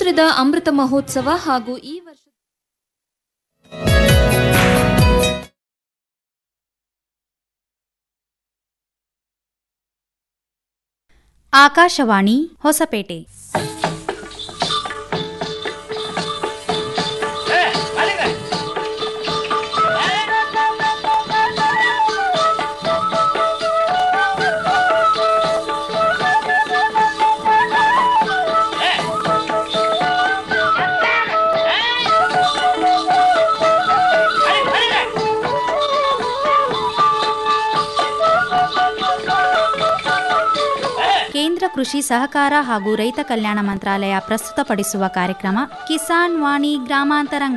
ಸ್ವಾತಂತ್ರ್ಯದ ಅಮೃತ ಮಹೋತ್ಸವ ಹಾಗೂ ಈ ವರ್ಷ ಆಕಾಶವಾಣಿ ಹೊಸಪೇಟೆ ಕೇಂದ್ರ ಕೃಷಿ ಸಹಕಾರ ಹಾಗೂ ರೈತ ಕಲ್ಯಾಣ ಮಂತ್ರಾಲಯ ಪ್ರಸ್ತುತಪಡಿಸುವ ಕಾರ್ಯಕ್ರಮ ಕಿಸಾನ್ ವಾಣಿ ಗ್ರಾಮಾಂತರಂಗ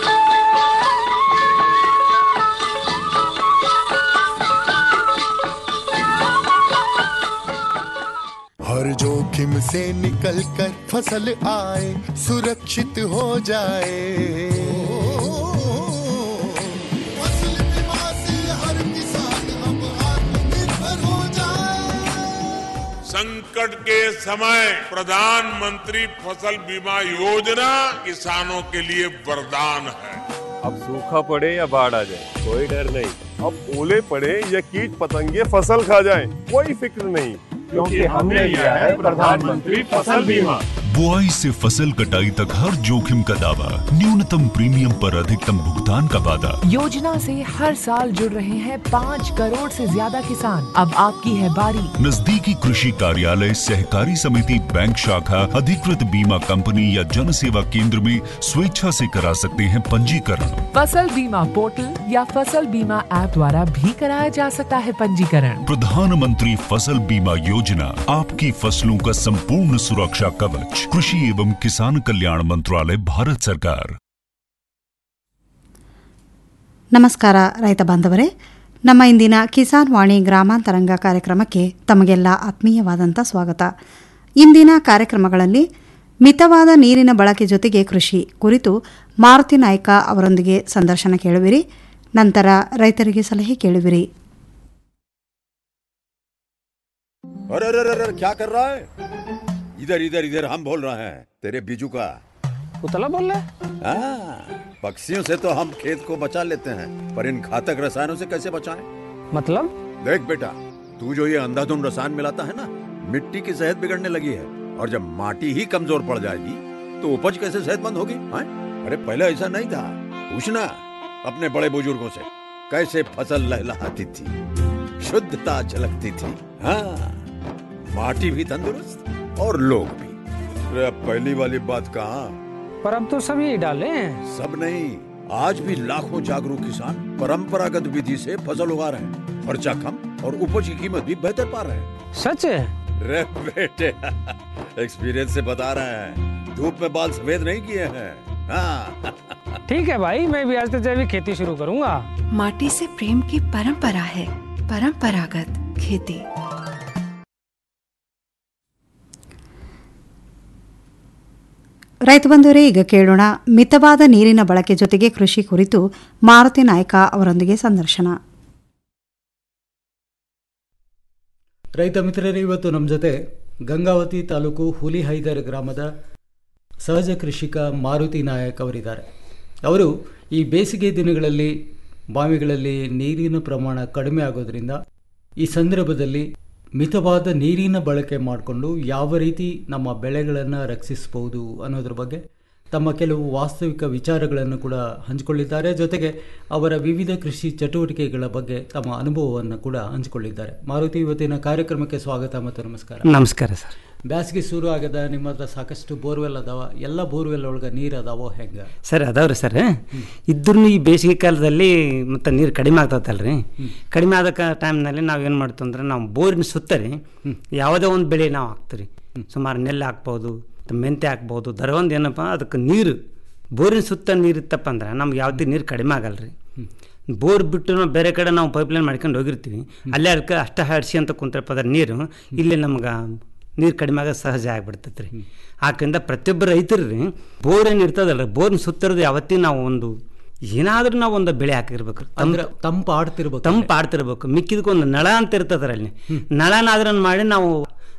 हर जोखिम से निकल कर फसल आए सुरक्षित हो जाए फसल बीमा से हर किसान अब आत्मनिर्भर हो जाए संकट के समय प्रधानमंत्री फसल बीमा योजना किसानों के लिए वरदान है अब सूखा पड़े या बाढ़ आ जाए कोई डर नहीं अब ओले पड़े या कीट पतंगे फसल खा जाए कोई फिक्र नहीं क्योंकि हमने लिया है प्रधानमंत्री फसल बीमा बुआई से फसल कटाई तक हर जोखिम का दावा न्यूनतम प्रीमियम पर अधिकतम भुगतान का वादा योजना से हर साल जुड़ रहे हैं पाँच करोड़ से ज्यादा किसान अब आपकी है बारी नजदीकी कृषि कार्यालय सहकारी समिति बैंक शाखा अधिकृत बीमा कंपनी या जन सेवा केंद्र में स्वेच्छा से करा सकते हैं पंजीकरण फसल बीमा पोर्टल या फसल बीमा ऐप द्वारा भी कराया जा सकता है पंजीकरण प्रधानमंत्री फसल बीमा योजना आपकी फसलों का संपूर्ण सुरक्षा कवच कृषि एवं किसान कल्याण मंत्रालय भारत सरकार ನಮಸ್ಕಾರ ರೈತ ಬಾಂಧವರೇ ನಮ್ಮ ಇಂದಿನ ಕಿಸಾನ್ ವಾಣಿ ಗ್ರಾಮಾಂತರಂಗ ಕಾರ್ಯಕ್ರಮಕ್ಕೆ ತಮಗೆಲ್ಲ ಆತ್ಮೀಯವಾದಂಥ ಸ್ವಾಗತ ಇಂದಿನ ಕಾರ್ಯಕ್ರಮಗಳಲ್ಲಿ ಮಿತವಾದ ನೀರಿನ ಬಳಕೆ ಜೊತೆಗೆ ಕೃಷಿ ಕುರಿತು ಮಾರುತಿ ನಾಯ್ಕ ಅವರೊಂದಿಗೆ ಸಂದರ್ಶನ ಕೇಳುವಿರಿ ನಂತರ ರೈತರಿಗೆ ಸಲಹೆ ಕೇಳುವಿರಿ अरे अरे अरे अरे, क्या कर रहा है इधर इधर इधर हम बोल रहे हैं तेरे बीजू का उतला बोल रहा है हाँ, पक्षियों से तो हम खेत को बचा लेते हैं पर इन घातक रसायनों से कैसे बचाएं? मतलब देख बेटा तू जो ये अंधाधुंध रसायन मिलाता है ना मिट्टी की सेहत बिगड़ने लगी है और जब माटी ही कमजोर पड़ जाएगी तो उपज कैसे सेहतमंद होगी हाँ? अरे पहले ऐसा नहीं था पूछना अपने बड़े बुजुर्गों से कैसे फसल लहलहाती थी शुद्धता झलकती थी हाँ माटी भी तंदुरुस्त और लोग भी अरे अब पहली वाली बात कहाँ पर अब तो सब यही डाले हैं सब नहीं आज भी लाखों जागरूक किसान परंपरागत विधि से फसल उगा रहे हैं खर्चा कम और उपज की कीमत भी बेहतर पा रहे हैं सच है रे बेटे एक्सपीरियंस से बता रहे हैं धूप में बाल सफेद नहीं किए हैं हाँ ठीक है भाई मैं भी आज से जैविक खेती शुरू करूंगा माटी से प्रेम की परंपरा है परंपरागत खेती ರೈತ ಬಂಧುವರೇ ಈಗ ಕೇಳೋಣ ಮಿತವಾದ ನೀರಿನ ಬಳಕೆ ಜೊತೆಗೆ ಕೃಷಿ ಕುರಿತು ಮಾರುತಿ ನಾಯ್ಕ ಅವರೊಂದಿಗೆ ಸಂದರ್ಶನ ರೈತ ಮಿತ್ರರೇ ಇವತ್ತು ನಮ್ಮ ಜೊತೆ ಗಂಗಾವತಿ ತಾಲೂಕು ಹುಲಿಹೈದರ್ ಗ್ರಾಮದ ಸಹಜ ಕೃಷಿಕ ಮಾರುತಿ ನಾಯಕ್ ಅವರಿದ್ದಾರೆ ಅವರು ಈ ಬೇಸಿಗೆ ದಿನಗಳಲ್ಲಿ ಬಾವಿಗಳಲ್ಲಿ ನೀರಿನ ಪ್ರಮಾಣ ಕಡಿಮೆ ಆಗೋದ್ರಿಂದ ಈ ಸಂದರ್ಭದಲ್ಲಿ ಮಿತವಾದ ನೀರಿನ ಬಳಕೆ ಮಾಡಿಕೊಂಡು ಯಾವ ರೀತಿ ನಮ್ಮ ಬೆಳೆಗಳನ್ನು ರಕ್ಷಿಸಬಹುದು ಅನ್ನೋದ್ರ ಬಗ್ಗೆ ತಮ್ಮ ಕೆಲವು ವಾಸ್ತವಿಕ ವಿಚಾರಗಳನ್ನು ಕೂಡ ಹಂಚಿಕೊಳ್ಳಿದ್ದಾರೆ ಜೊತೆಗೆ ಅವರ ವಿವಿಧ ಕೃಷಿ ಚಟುವಟಿಕೆಗಳ ಬಗ್ಗೆ ತಮ್ಮ ಅನುಭವವನ್ನು ಕೂಡ ಹಂಚಿಕೊಳ್ಳಿದ್ದಾರೆ ಮಾರುತಿ ಇವತ್ತಿನ ಕಾರ್ಯಕ್ರಮಕ್ಕೆ ಸ್ವಾಗತ ಮತ್ತು ನಮಸ್ಕಾರ ನಮಸ್ಕಾರ ಸರ್ ಬ್ಯಾಸಗಿ ಶುರು ಆಗದ ನಿಮ್ಮ ಹತ್ರ ಸಾಕಷ್ಟು ಬೋರ್ವೆಲ್ ಅದಾವ ಎಲ್ಲ ಬೋರ್ವೆಲ್ ಒಳಗೆ ನೀರು ಅದಾವೋ ಹೆಂಗೆ ಸರ್ ಅದಾವ್ರಿ ಸರ್ ಇದ್ರೂ ಈ ಬೇಸಿಗೆ ಕಾಲದಲ್ಲಿ ಮತ್ತೆ ನೀರು ಕಡಿಮೆ ಆಗ್ತದಲ್ರಿ ಕಡಿಮೆ ಆದ ಟೈಮ್ನಲ್ಲಿ ನಾವು ಏನು ಮಾಡ್ತೀವಿ ಅಂದ್ರೆ ನಾವು ಬೋರಿನ ಸುತ್ತ ರೀ ಯಾವುದೇ ಒಂದು ಬೆಳೆ ನಾವು ಹಾಕ್ತೀವಿ ಸುಮಾರು ನೆಲ್ಲು ಹಾಕ್ಬೋದು ಮತ್ತು ಮೆಂತೆ ಹಾಕ್ಬೋದು ದರವೊಂದು ಏನಪ್ಪ ಅದಕ್ಕೆ ನೀರು ಬೋರಿನ ಸುತ್ತ ನೀರು ಇತ್ತಪ್ಪ ಅಂದ್ರೆ ನಮ್ಗೆ ಯಾವುದೇ ನೀರು ಕಡಿಮೆ ಆಗಲ್ರಿ ಬೋರ್ ಬಿಟ್ಟು ನಾವು ಬೇರೆ ಕಡೆ ನಾವು ಪೈಪ್ಲೈನ್ ಮಾಡ್ಕೊಂಡು ಹೋಗಿರ್ತೀವಿ ಅಲ್ಲೇ ಅದಕ್ಕೆ ಅಷ್ಟ ಹಡ್ಸಿ ಅಂತ ಕುಂತ್ರಪ್ಪ ಅದ್ರ ನೀರು ಇಲ್ಲಿ ನಮ್ಗೆ ನೀರು ಕಡಿಮೆ ಆಗೋದು ಸಹಜ ಆಗ್ಬಿಡ್ತೈತೆ ರೀ ಆದ್ರಿಂದ ಪ್ರತಿಯೊಬ್ಬ ರೈತರು ರೀ ಬೋರ್ ಏನು ಇರ್ತದಲ್ಲ ಬೋರ್ನ ಸುತ್ತಿರೋದು ಯಾವತ್ತಿ ನಾವು ಒಂದು ಏನಾದ್ರೂ ನಾವು ಒಂದು ಬೆಳೆ ಹಾಕಿರ್ಬೇಕು ಅಂದ್ರೆ ತಂಪು ಆಡ್ತಿರ್ಬೇಕು ತಂಪು ಆಡ್ತಿರ್ಬೇಕು ಮಿಕ್ಕಿದಕ್ಕೆ ಒಂದು ನಳ ಅಂತ ಇರ್ತದ್ರ ಅಲ್ಲಿ ನಳನಾದ್ರೂ ಮಾಡಿ ನಾವು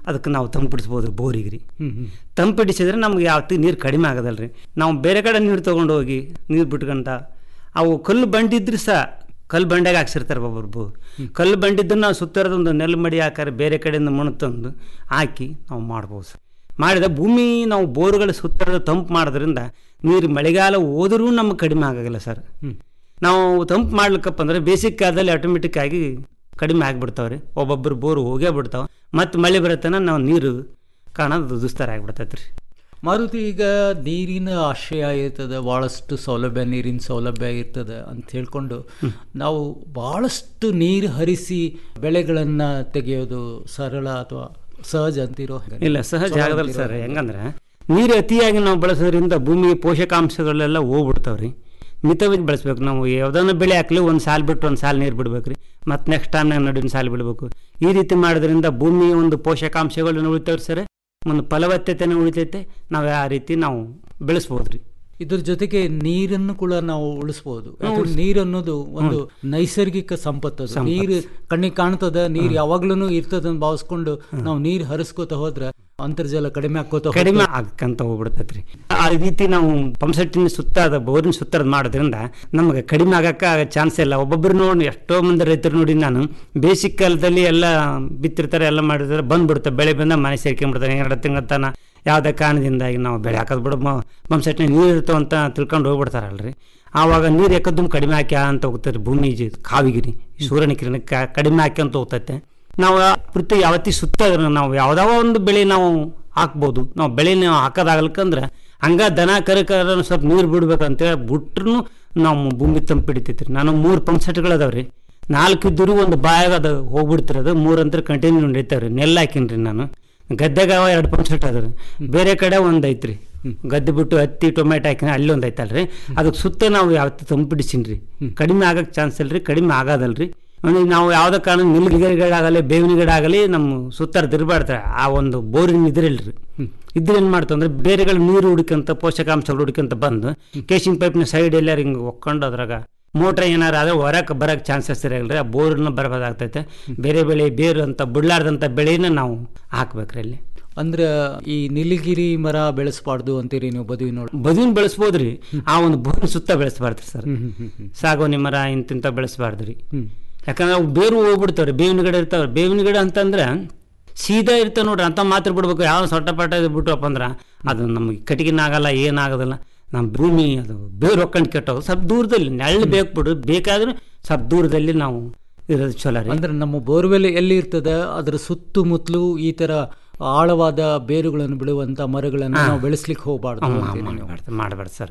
ಅದಕ್ಕೆ ನಾವು ತಂಪಿಡಿಸ್ಬೋದು ಬೋರಿಗೆ ರೀ ಹ್ಮ್, ಹ್ಮ್. ತಂಪಿಡಿಸಿದ್ರೆ ನಮ್ಗೆ ಯಾವತ್ತಿಗೆ ನೀರು ಕಡಿಮೆ ಆಗೋದಲ್ಲ ರೀ ನಾವು ಬೇರೆ ಕಡೆ ನೀರು ತೊಗೊಂಡು ಹೋಗಿ ನೀರು ಬಿಟ್ಕೊಂತ ಅವು ಕಲ್ಲು ಬಂಡಿದ್ರೆ ಸಹ ಕಲ್ಲು ಬಂಡೆಗೆ ಹಾಕ್ಸಿರ್ತಾರೆ ಒಬ್ಬೊಬ್ಬರು ಕಲ್ಲು ಬಂಡಿದ್ದನ್ನು ನಾವು ಸುತ್ತರದೊಂದು ನೆಲ್ಲು ಮಡಿ ಹಾಕಾರ ಬೇರೆ ಕಡೆಯಿಂದ ಮಣ್ಣು ತಂದು ಹಾಕಿ ನಾವು ಮಾಡ್ಬೋದು ಸರ್ ಮಾಡಿದ ಭೂಮಿ ನಾವು ಬೋರ್ಗಳ ಸುತ್ತರದ ತಂಪು ಮಾಡೋದ್ರಿಂದ ನೀರು ಮಳೆಗಾಲ ಹೋದರೂ ನಮಗೆ ಕಡಿಮೆ ಆಗೋಲ್ಲ ಸರ್ ನಾವು ತಂಪು ಮಾಡ್ಲಿಕ್ಕಪ್ಪ ಅಂದ್ರೆ ಬೇಸಿಗೆ ಕಾಲದಲ್ಲಿ ಆಟೋಮೆಟಿಕ್ ಆಗಿ ಕಡಿಮೆ ಆಗಿಬಿಡ್ತಾವೆ ರೀ ಒಬ್ಬೊಬ್ಬರು ಬೋರು ಹೋಗೇ ಬಿಡ್ತಾವೆ ಮತ್ತು ಮಳೆ ಬರತ್ತನ ನಾವು ನೀರು ಕಾಣೋದು ದುಸ್ತರ ಆಗಿಬಿಡ್ತೈತೆ ರೀ ಮಾರುತಿ ಈಗ ನೀರಿನ ಆಶ್ರಯ ಇರ್ತದೆ ಭಾಳಷ್ಟು ಸೌಲಭ್ಯ ನೀರಿನ ಸೌಲಭ್ಯ ಇರ್ತದೆ ಅಂತ ಹೇಳ್ಕೊಂಡು ನಾವು ಭಾಳಷ್ಟು ನೀರು ಹರಿಸಿ ಬೆಳೆಗಳನ್ನು ತೆಗೆಯೋದು ಸರಳ ಅಥವಾ ಸಹಜ ಅಂತಿರೋ ಹಾಗೆ? ಇಲ್ಲ ಸಹಜ ಸರಳ ಆಗದಲ್ಲ ಅಂತಿರೋ ಸರ್ ಹಾಗೆ? ಹೆಂಗಂದ್ರೆ ನೀರು ಅತಿಯಾಗಿ ನಾವು ಬಳಸೋದ್ರಿಂದ ಭೂಮಿಗೆ ಪೋಷಕಾಂಶಗಳೆಲ್ಲ ಹೋಗ್ಬಿಡ್ತಾವೆ ರೀ ಮಿತವಾಗಿ ಬಳಸ್ಬೇಕು ನಾವು ಯಾವುದನ್ನ ಬೆಳೆ ಹಾಕ್ಲಿ ಒಂದು ಸಾಲು ಬಿಟ್ಟು ಒಂದು ಸಾಲು ನೀರು ಬಿಡ್ಬೇಕು ರೀ ಮತ್ತು ನೆಕ್ಸ್ಟ್ ಟೈಮ್ನಾಗ ನಡುವಿನ ಸಾಲು ಬಿಡಬೇಕು ಈ ರೀತಿ ಮಾಡೋದ್ರಿಂದ ಭೂಮಿಯ ಒಂದು ಪೋಷಕಾಂಶಗಳನ್ನ ಉಳಿತಾವ್ರಿ ಸರ್ ಒಂದು ಫಲವತ್ತತೆನ ಉಳಿತೈತೆ ನಾವು ಆ ರೀತಿ ನಾವು ಬೆಳೆಸ್ಬೋದು ರೀ ಇದ್ರ ಜೊತೆಗೆ ನೀರನ್ನು ಕೂಡ ನಾವು ಉಳಿಸ್ಬೋದು ಹ್ಮ್, ಯಾಕಂದ್ರೆ ಉಳ್ಸ್- ನೀರು ಅನ್ನೋದು ಒಂದು ಹ್ಮ್. ನೈಸರ್ಗಿಕ ಸಂಪತ್ತು ಅದು. ಸಂಪತ್ತು. ನೀರು ಕಣ್ಣಿಗೆ ಕಾಣ್ತದ ನೀರು ಹ್ಮ್. ಯಾವಾಗ್ಲೂ ಇರ್ತದ ಅಂತ ಭಾವಿಸ್ಕೊಂಡು ನಾವು ನೀರು ಹರಿಸ್ಕೋತ ಹೋದ್ರೆ ಅಂತರ್ಜಲ ಕಡಿಮೆ ಆಕೋತ ಕಡಿಮೆ ಆಗ್ಕಂತ ಹೋಗ್ಬಿಡ್ತೈತ್ರಿ ಆ ರೀತಿ ನಾವು ಪಂಪ್ಸೆಟ್ಟಿನ ಸುತ್ತಾದ ಬೋರಿನ ಸುತ್ತರದ ಮಾಡೋದ್ರಿಂದ ನಮಗೆ ಕಡಿಮೆ ಆಗಕ್ಕೆ ಚಾನ್ಸ್ ಇಲ್ಲ ಒಬ್ಬೊಬ್ರು ನೋಡಿ ಎಷ್ಟೋ ಮಂದಿ ರೈತರು ನೋಡಿ ನಾನು ಬೇಸಿಕ್ ಕಾಲದಲ್ಲಿ ಎಲ್ಲ ಬಿತ್ತಿರ್ತಾರೆ ಎಲ್ಲ ಮಾಡಿದ್ರೆ ಬಂದ್ಬಿಡುತ್ತೆ ಬೆಳೆ ಬಂದ ಮನೆ ಸೇರ್ಕೊಂಡ್ಬಿಡ್ತಾರೆ ಎರಡು ತಿಂಗಳ ತನ ಯಾವುದೇ ಕಾರಣದಿಂದಾಗಿ ನಾವು ಬೆಳೆ ಹಾಕೋದು ಬಿಡು ಪಂಪ್ಸೆಟ್ನಾಗ ನೀರು ಇರ್ತಾವ ಅಂತ ತಿಳ್ಕೊಂಡು ಹೋಗ್ಬಿಡ್ತಾರಲ್ರಿ ಆವಾಗ ನೀರು ಯಾಕದ್ದು ಕಡಿಮೆ ಹಾಕಿ ಅಂತ ಹೋಗ್ತಾರೆ ಭೂಮಿ ಜಿ ಕಾವಿಗಿರಿ ಸೂರ್ಯನ ಕಿರಣಕ್ಕೆ ಕಡಿಮೆ ಹಾಕ್ಯಂತ ಹೋಗ್ತೈತೆ ನಾವು ಪ್ರತಿ ಯಾವತ್ತಿ ಸುತ್ತ ನಾವು ಯಾವ್ದಾವ ಒಂದು ಬೆಳೆ ನಾವು ಹಾಕ್ಬೋದು ನಾವು ಬೆಳೆ ನಾವು ಹಾಕೋದಾಗಲ್ಕಂದ್ರೆ ಹಂಗ ದನ ಕರಕರ ಸ್ವಲ್ಪ ನೀರು ಬಿಡ್ಬೇಕಂತೇಳಿ ಬಿಟ್ರು ನಾವು ಭೂಮಿ ತಂಪು ಹಿಡಿತೈತ್ರಿ ನಾನು ಮೂರು ಪಂಪ್ ಸೆಟ್ಗಳು ಅದಾವ್ರಿ ನಾಲ್ಕು ಇದ್ದರೂ ಒಂದು ಬಾಯಾಗ ಅದು ಹೋಗ್ಬಿಡ್ತಿರಿ ಅದು ಮೂರು ಅಂತ ಕಂಟಿನ್ಯೂ ನಡೀತಾವ್ರಿ ನೆಲ್ಲ ಹಾಕಿನ್ರಿ ನಾನು ಗದ್ದೆಗ ಎರಡು ಪಂಪ್ ಸೆಟ್ ಅದಾವ್ರಿ ಬೇರೆ ಕಡೆ ಒಂದು ಐತ್ರಿ ಗದ್ದೆ ಬಿಟ್ಟು ಹತ್ತಿ ಟೊಮೆಟೊ ಹಾಕಿನ ಅಲ್ಲಿ ಒಂದು ಐತಲ್ರಿ ಅದಕ್ಕೆ ಸುತ್ತ ನಾವು ಯಾವತ್ತು ತಂಪಿಡಿಸಿನ್ರಿ ಕಡಿಮೆ ಆಗಕ್ಕೆ ಚಾನ್ಸ್ ಇಲ್ರಿ ಕಡಿಮೆ ಆಗೋದಲ್ರಿ ಅಂದ್ರೆ ನಾವು ಯಾವುದೇ ಕಾರಣ ನಿಲ್ಗಿರಿಗಳಾಗಲಿ ಬೇವಿನ ಗಿಡ ಆಗಲಿ ನಮ್ಮ ಸುತ್ತಾರ ತಿರ್ಬಾಡ್ತಾರೆ ಆ ಒಂದು ಬೋರಿನ ಇದ್ರಿಲ್ರಿ ಇದ್ರ ಏನು ಮಾಡ್ತಂದ್ರೆ ಬೇರೆಗಳು ನೀರು ಹುಡುಕಂತ ಪೋಷಕಾಂಶಗಳು ಹುಡುಕಂತ ಬಂದು ಕೇಶಿಂಗ್ ಪೈಪ್ನ ಸೈಡ್ ಎಲ್ಲ ಹಿಂಗೆ ಒಕ್ಕೊಂಡು ಅದ್ರಾಗ ಮೋಟ್ರ್ ಏನಾರು ಆದರೆ ಹೊರಕ್ಕೆ ಬರೋಕ್ಕೆ ಚಾನ್ಸಸ್ ಇರಲ್ರಿ ಆ ಬೋರ್ನ ಬರ್ಬೋದಾಗ್ತೈತೆ ಬೇರೆ ಬೆಳೆ ಬೇರು ಅಂತ ಬಿಡ್ಲಾರ್ದಂಥ ಬೆಳೆನ ನಾವು ಹಾಕ್ಬೇಕ್ರಿ ಅಲ್ಲಿ ಅಂದ್ರೆ ಈ ನೀಲಗಿರಿ ಮರ ಬೆಳೆಸಬಾರ್ದು ಅಂತೀರಿ ನೀವು ಬದುವಿ ನೋಡಿ ಬದುವಿನ ಬೆಳೆಸ್ಬೋದ್ರಿ ಆ ಒಂದು ಬೋರಿನ ಸುತ್ತ ಬೆಳೆಸಬಾರ್ದು ಸರ್ ಸಾಗೋನಿ ಮರ ಇಂತಿಂತ ಬೆಳೆಸಬಾರ್ದು ರೀ ಯಾಕಂದ್ರೆ ಅವು ಬೇರು ಹೋಗ್ಬಿಡ್ತಾವ್ರಿ ಬೇವಿನ ಗಿಡ ಇರ್ತಾವ್ರಿ ಬೇವಿನ ಗಿಡ ಅಂತಂದ್ರೆ ಸೀದಾ ಇರ್ತಾವ ನೋಡ್ರಿ ಅಂತ ಮಾತ್ರ ಬಿಡ್ಬೇಕು ಯಾವ ಸೊಟ್ಟ ಪಟ್ಟ ಇದು ಬಿಟ್ರಪ್ಪ ಅಂದ್ರೆ ಅದು ನಮಗೆ ಕಟ್ಟಿಗೆನ ಆಗಲ್ಲ ಏನಾಗೋದಿಲ್ಲ ನಮ್ಮ ಭೂಮಿ ಅದು ಬೇರು ಹೊಕ್ಕೊಂಡು ಕೆಟ್ಟೋದು ಸ್ವಲ್ಪ ದೂರದಲ್ಲಿ ನೆಳ್ಳು ಬೇಕು ಬಿಡು ಬೇಕಾದ್ರೆ ಸ್ವಲ್ಪ ದೂರದಲ್ಲಿ ನಾವು ಇರೋದು ಚಲೋ ರೀ ಅಂದ್ರೆ ನಮ್ಮ ಬೋರ್ವೆಲ್ ಎಲ್ಲಿ ಇರ್ತದೆ ಅದರ ಸುತ್ತಮುತ್ತಲು ಈ ತರ ಆಳವಾದ ಬೇರುಗಳನ್ನು ಬಿಡುವಂತ ಮರಗಳನ್ನು ನಾವು ಬೆಳೆಸ್ಲಿಕ್ಕೆ ಹೋಗಬಾರ್ದು ಮಾಡಬಾರ್ದು ಮಾಡಬಾರ್ದು ಸರ್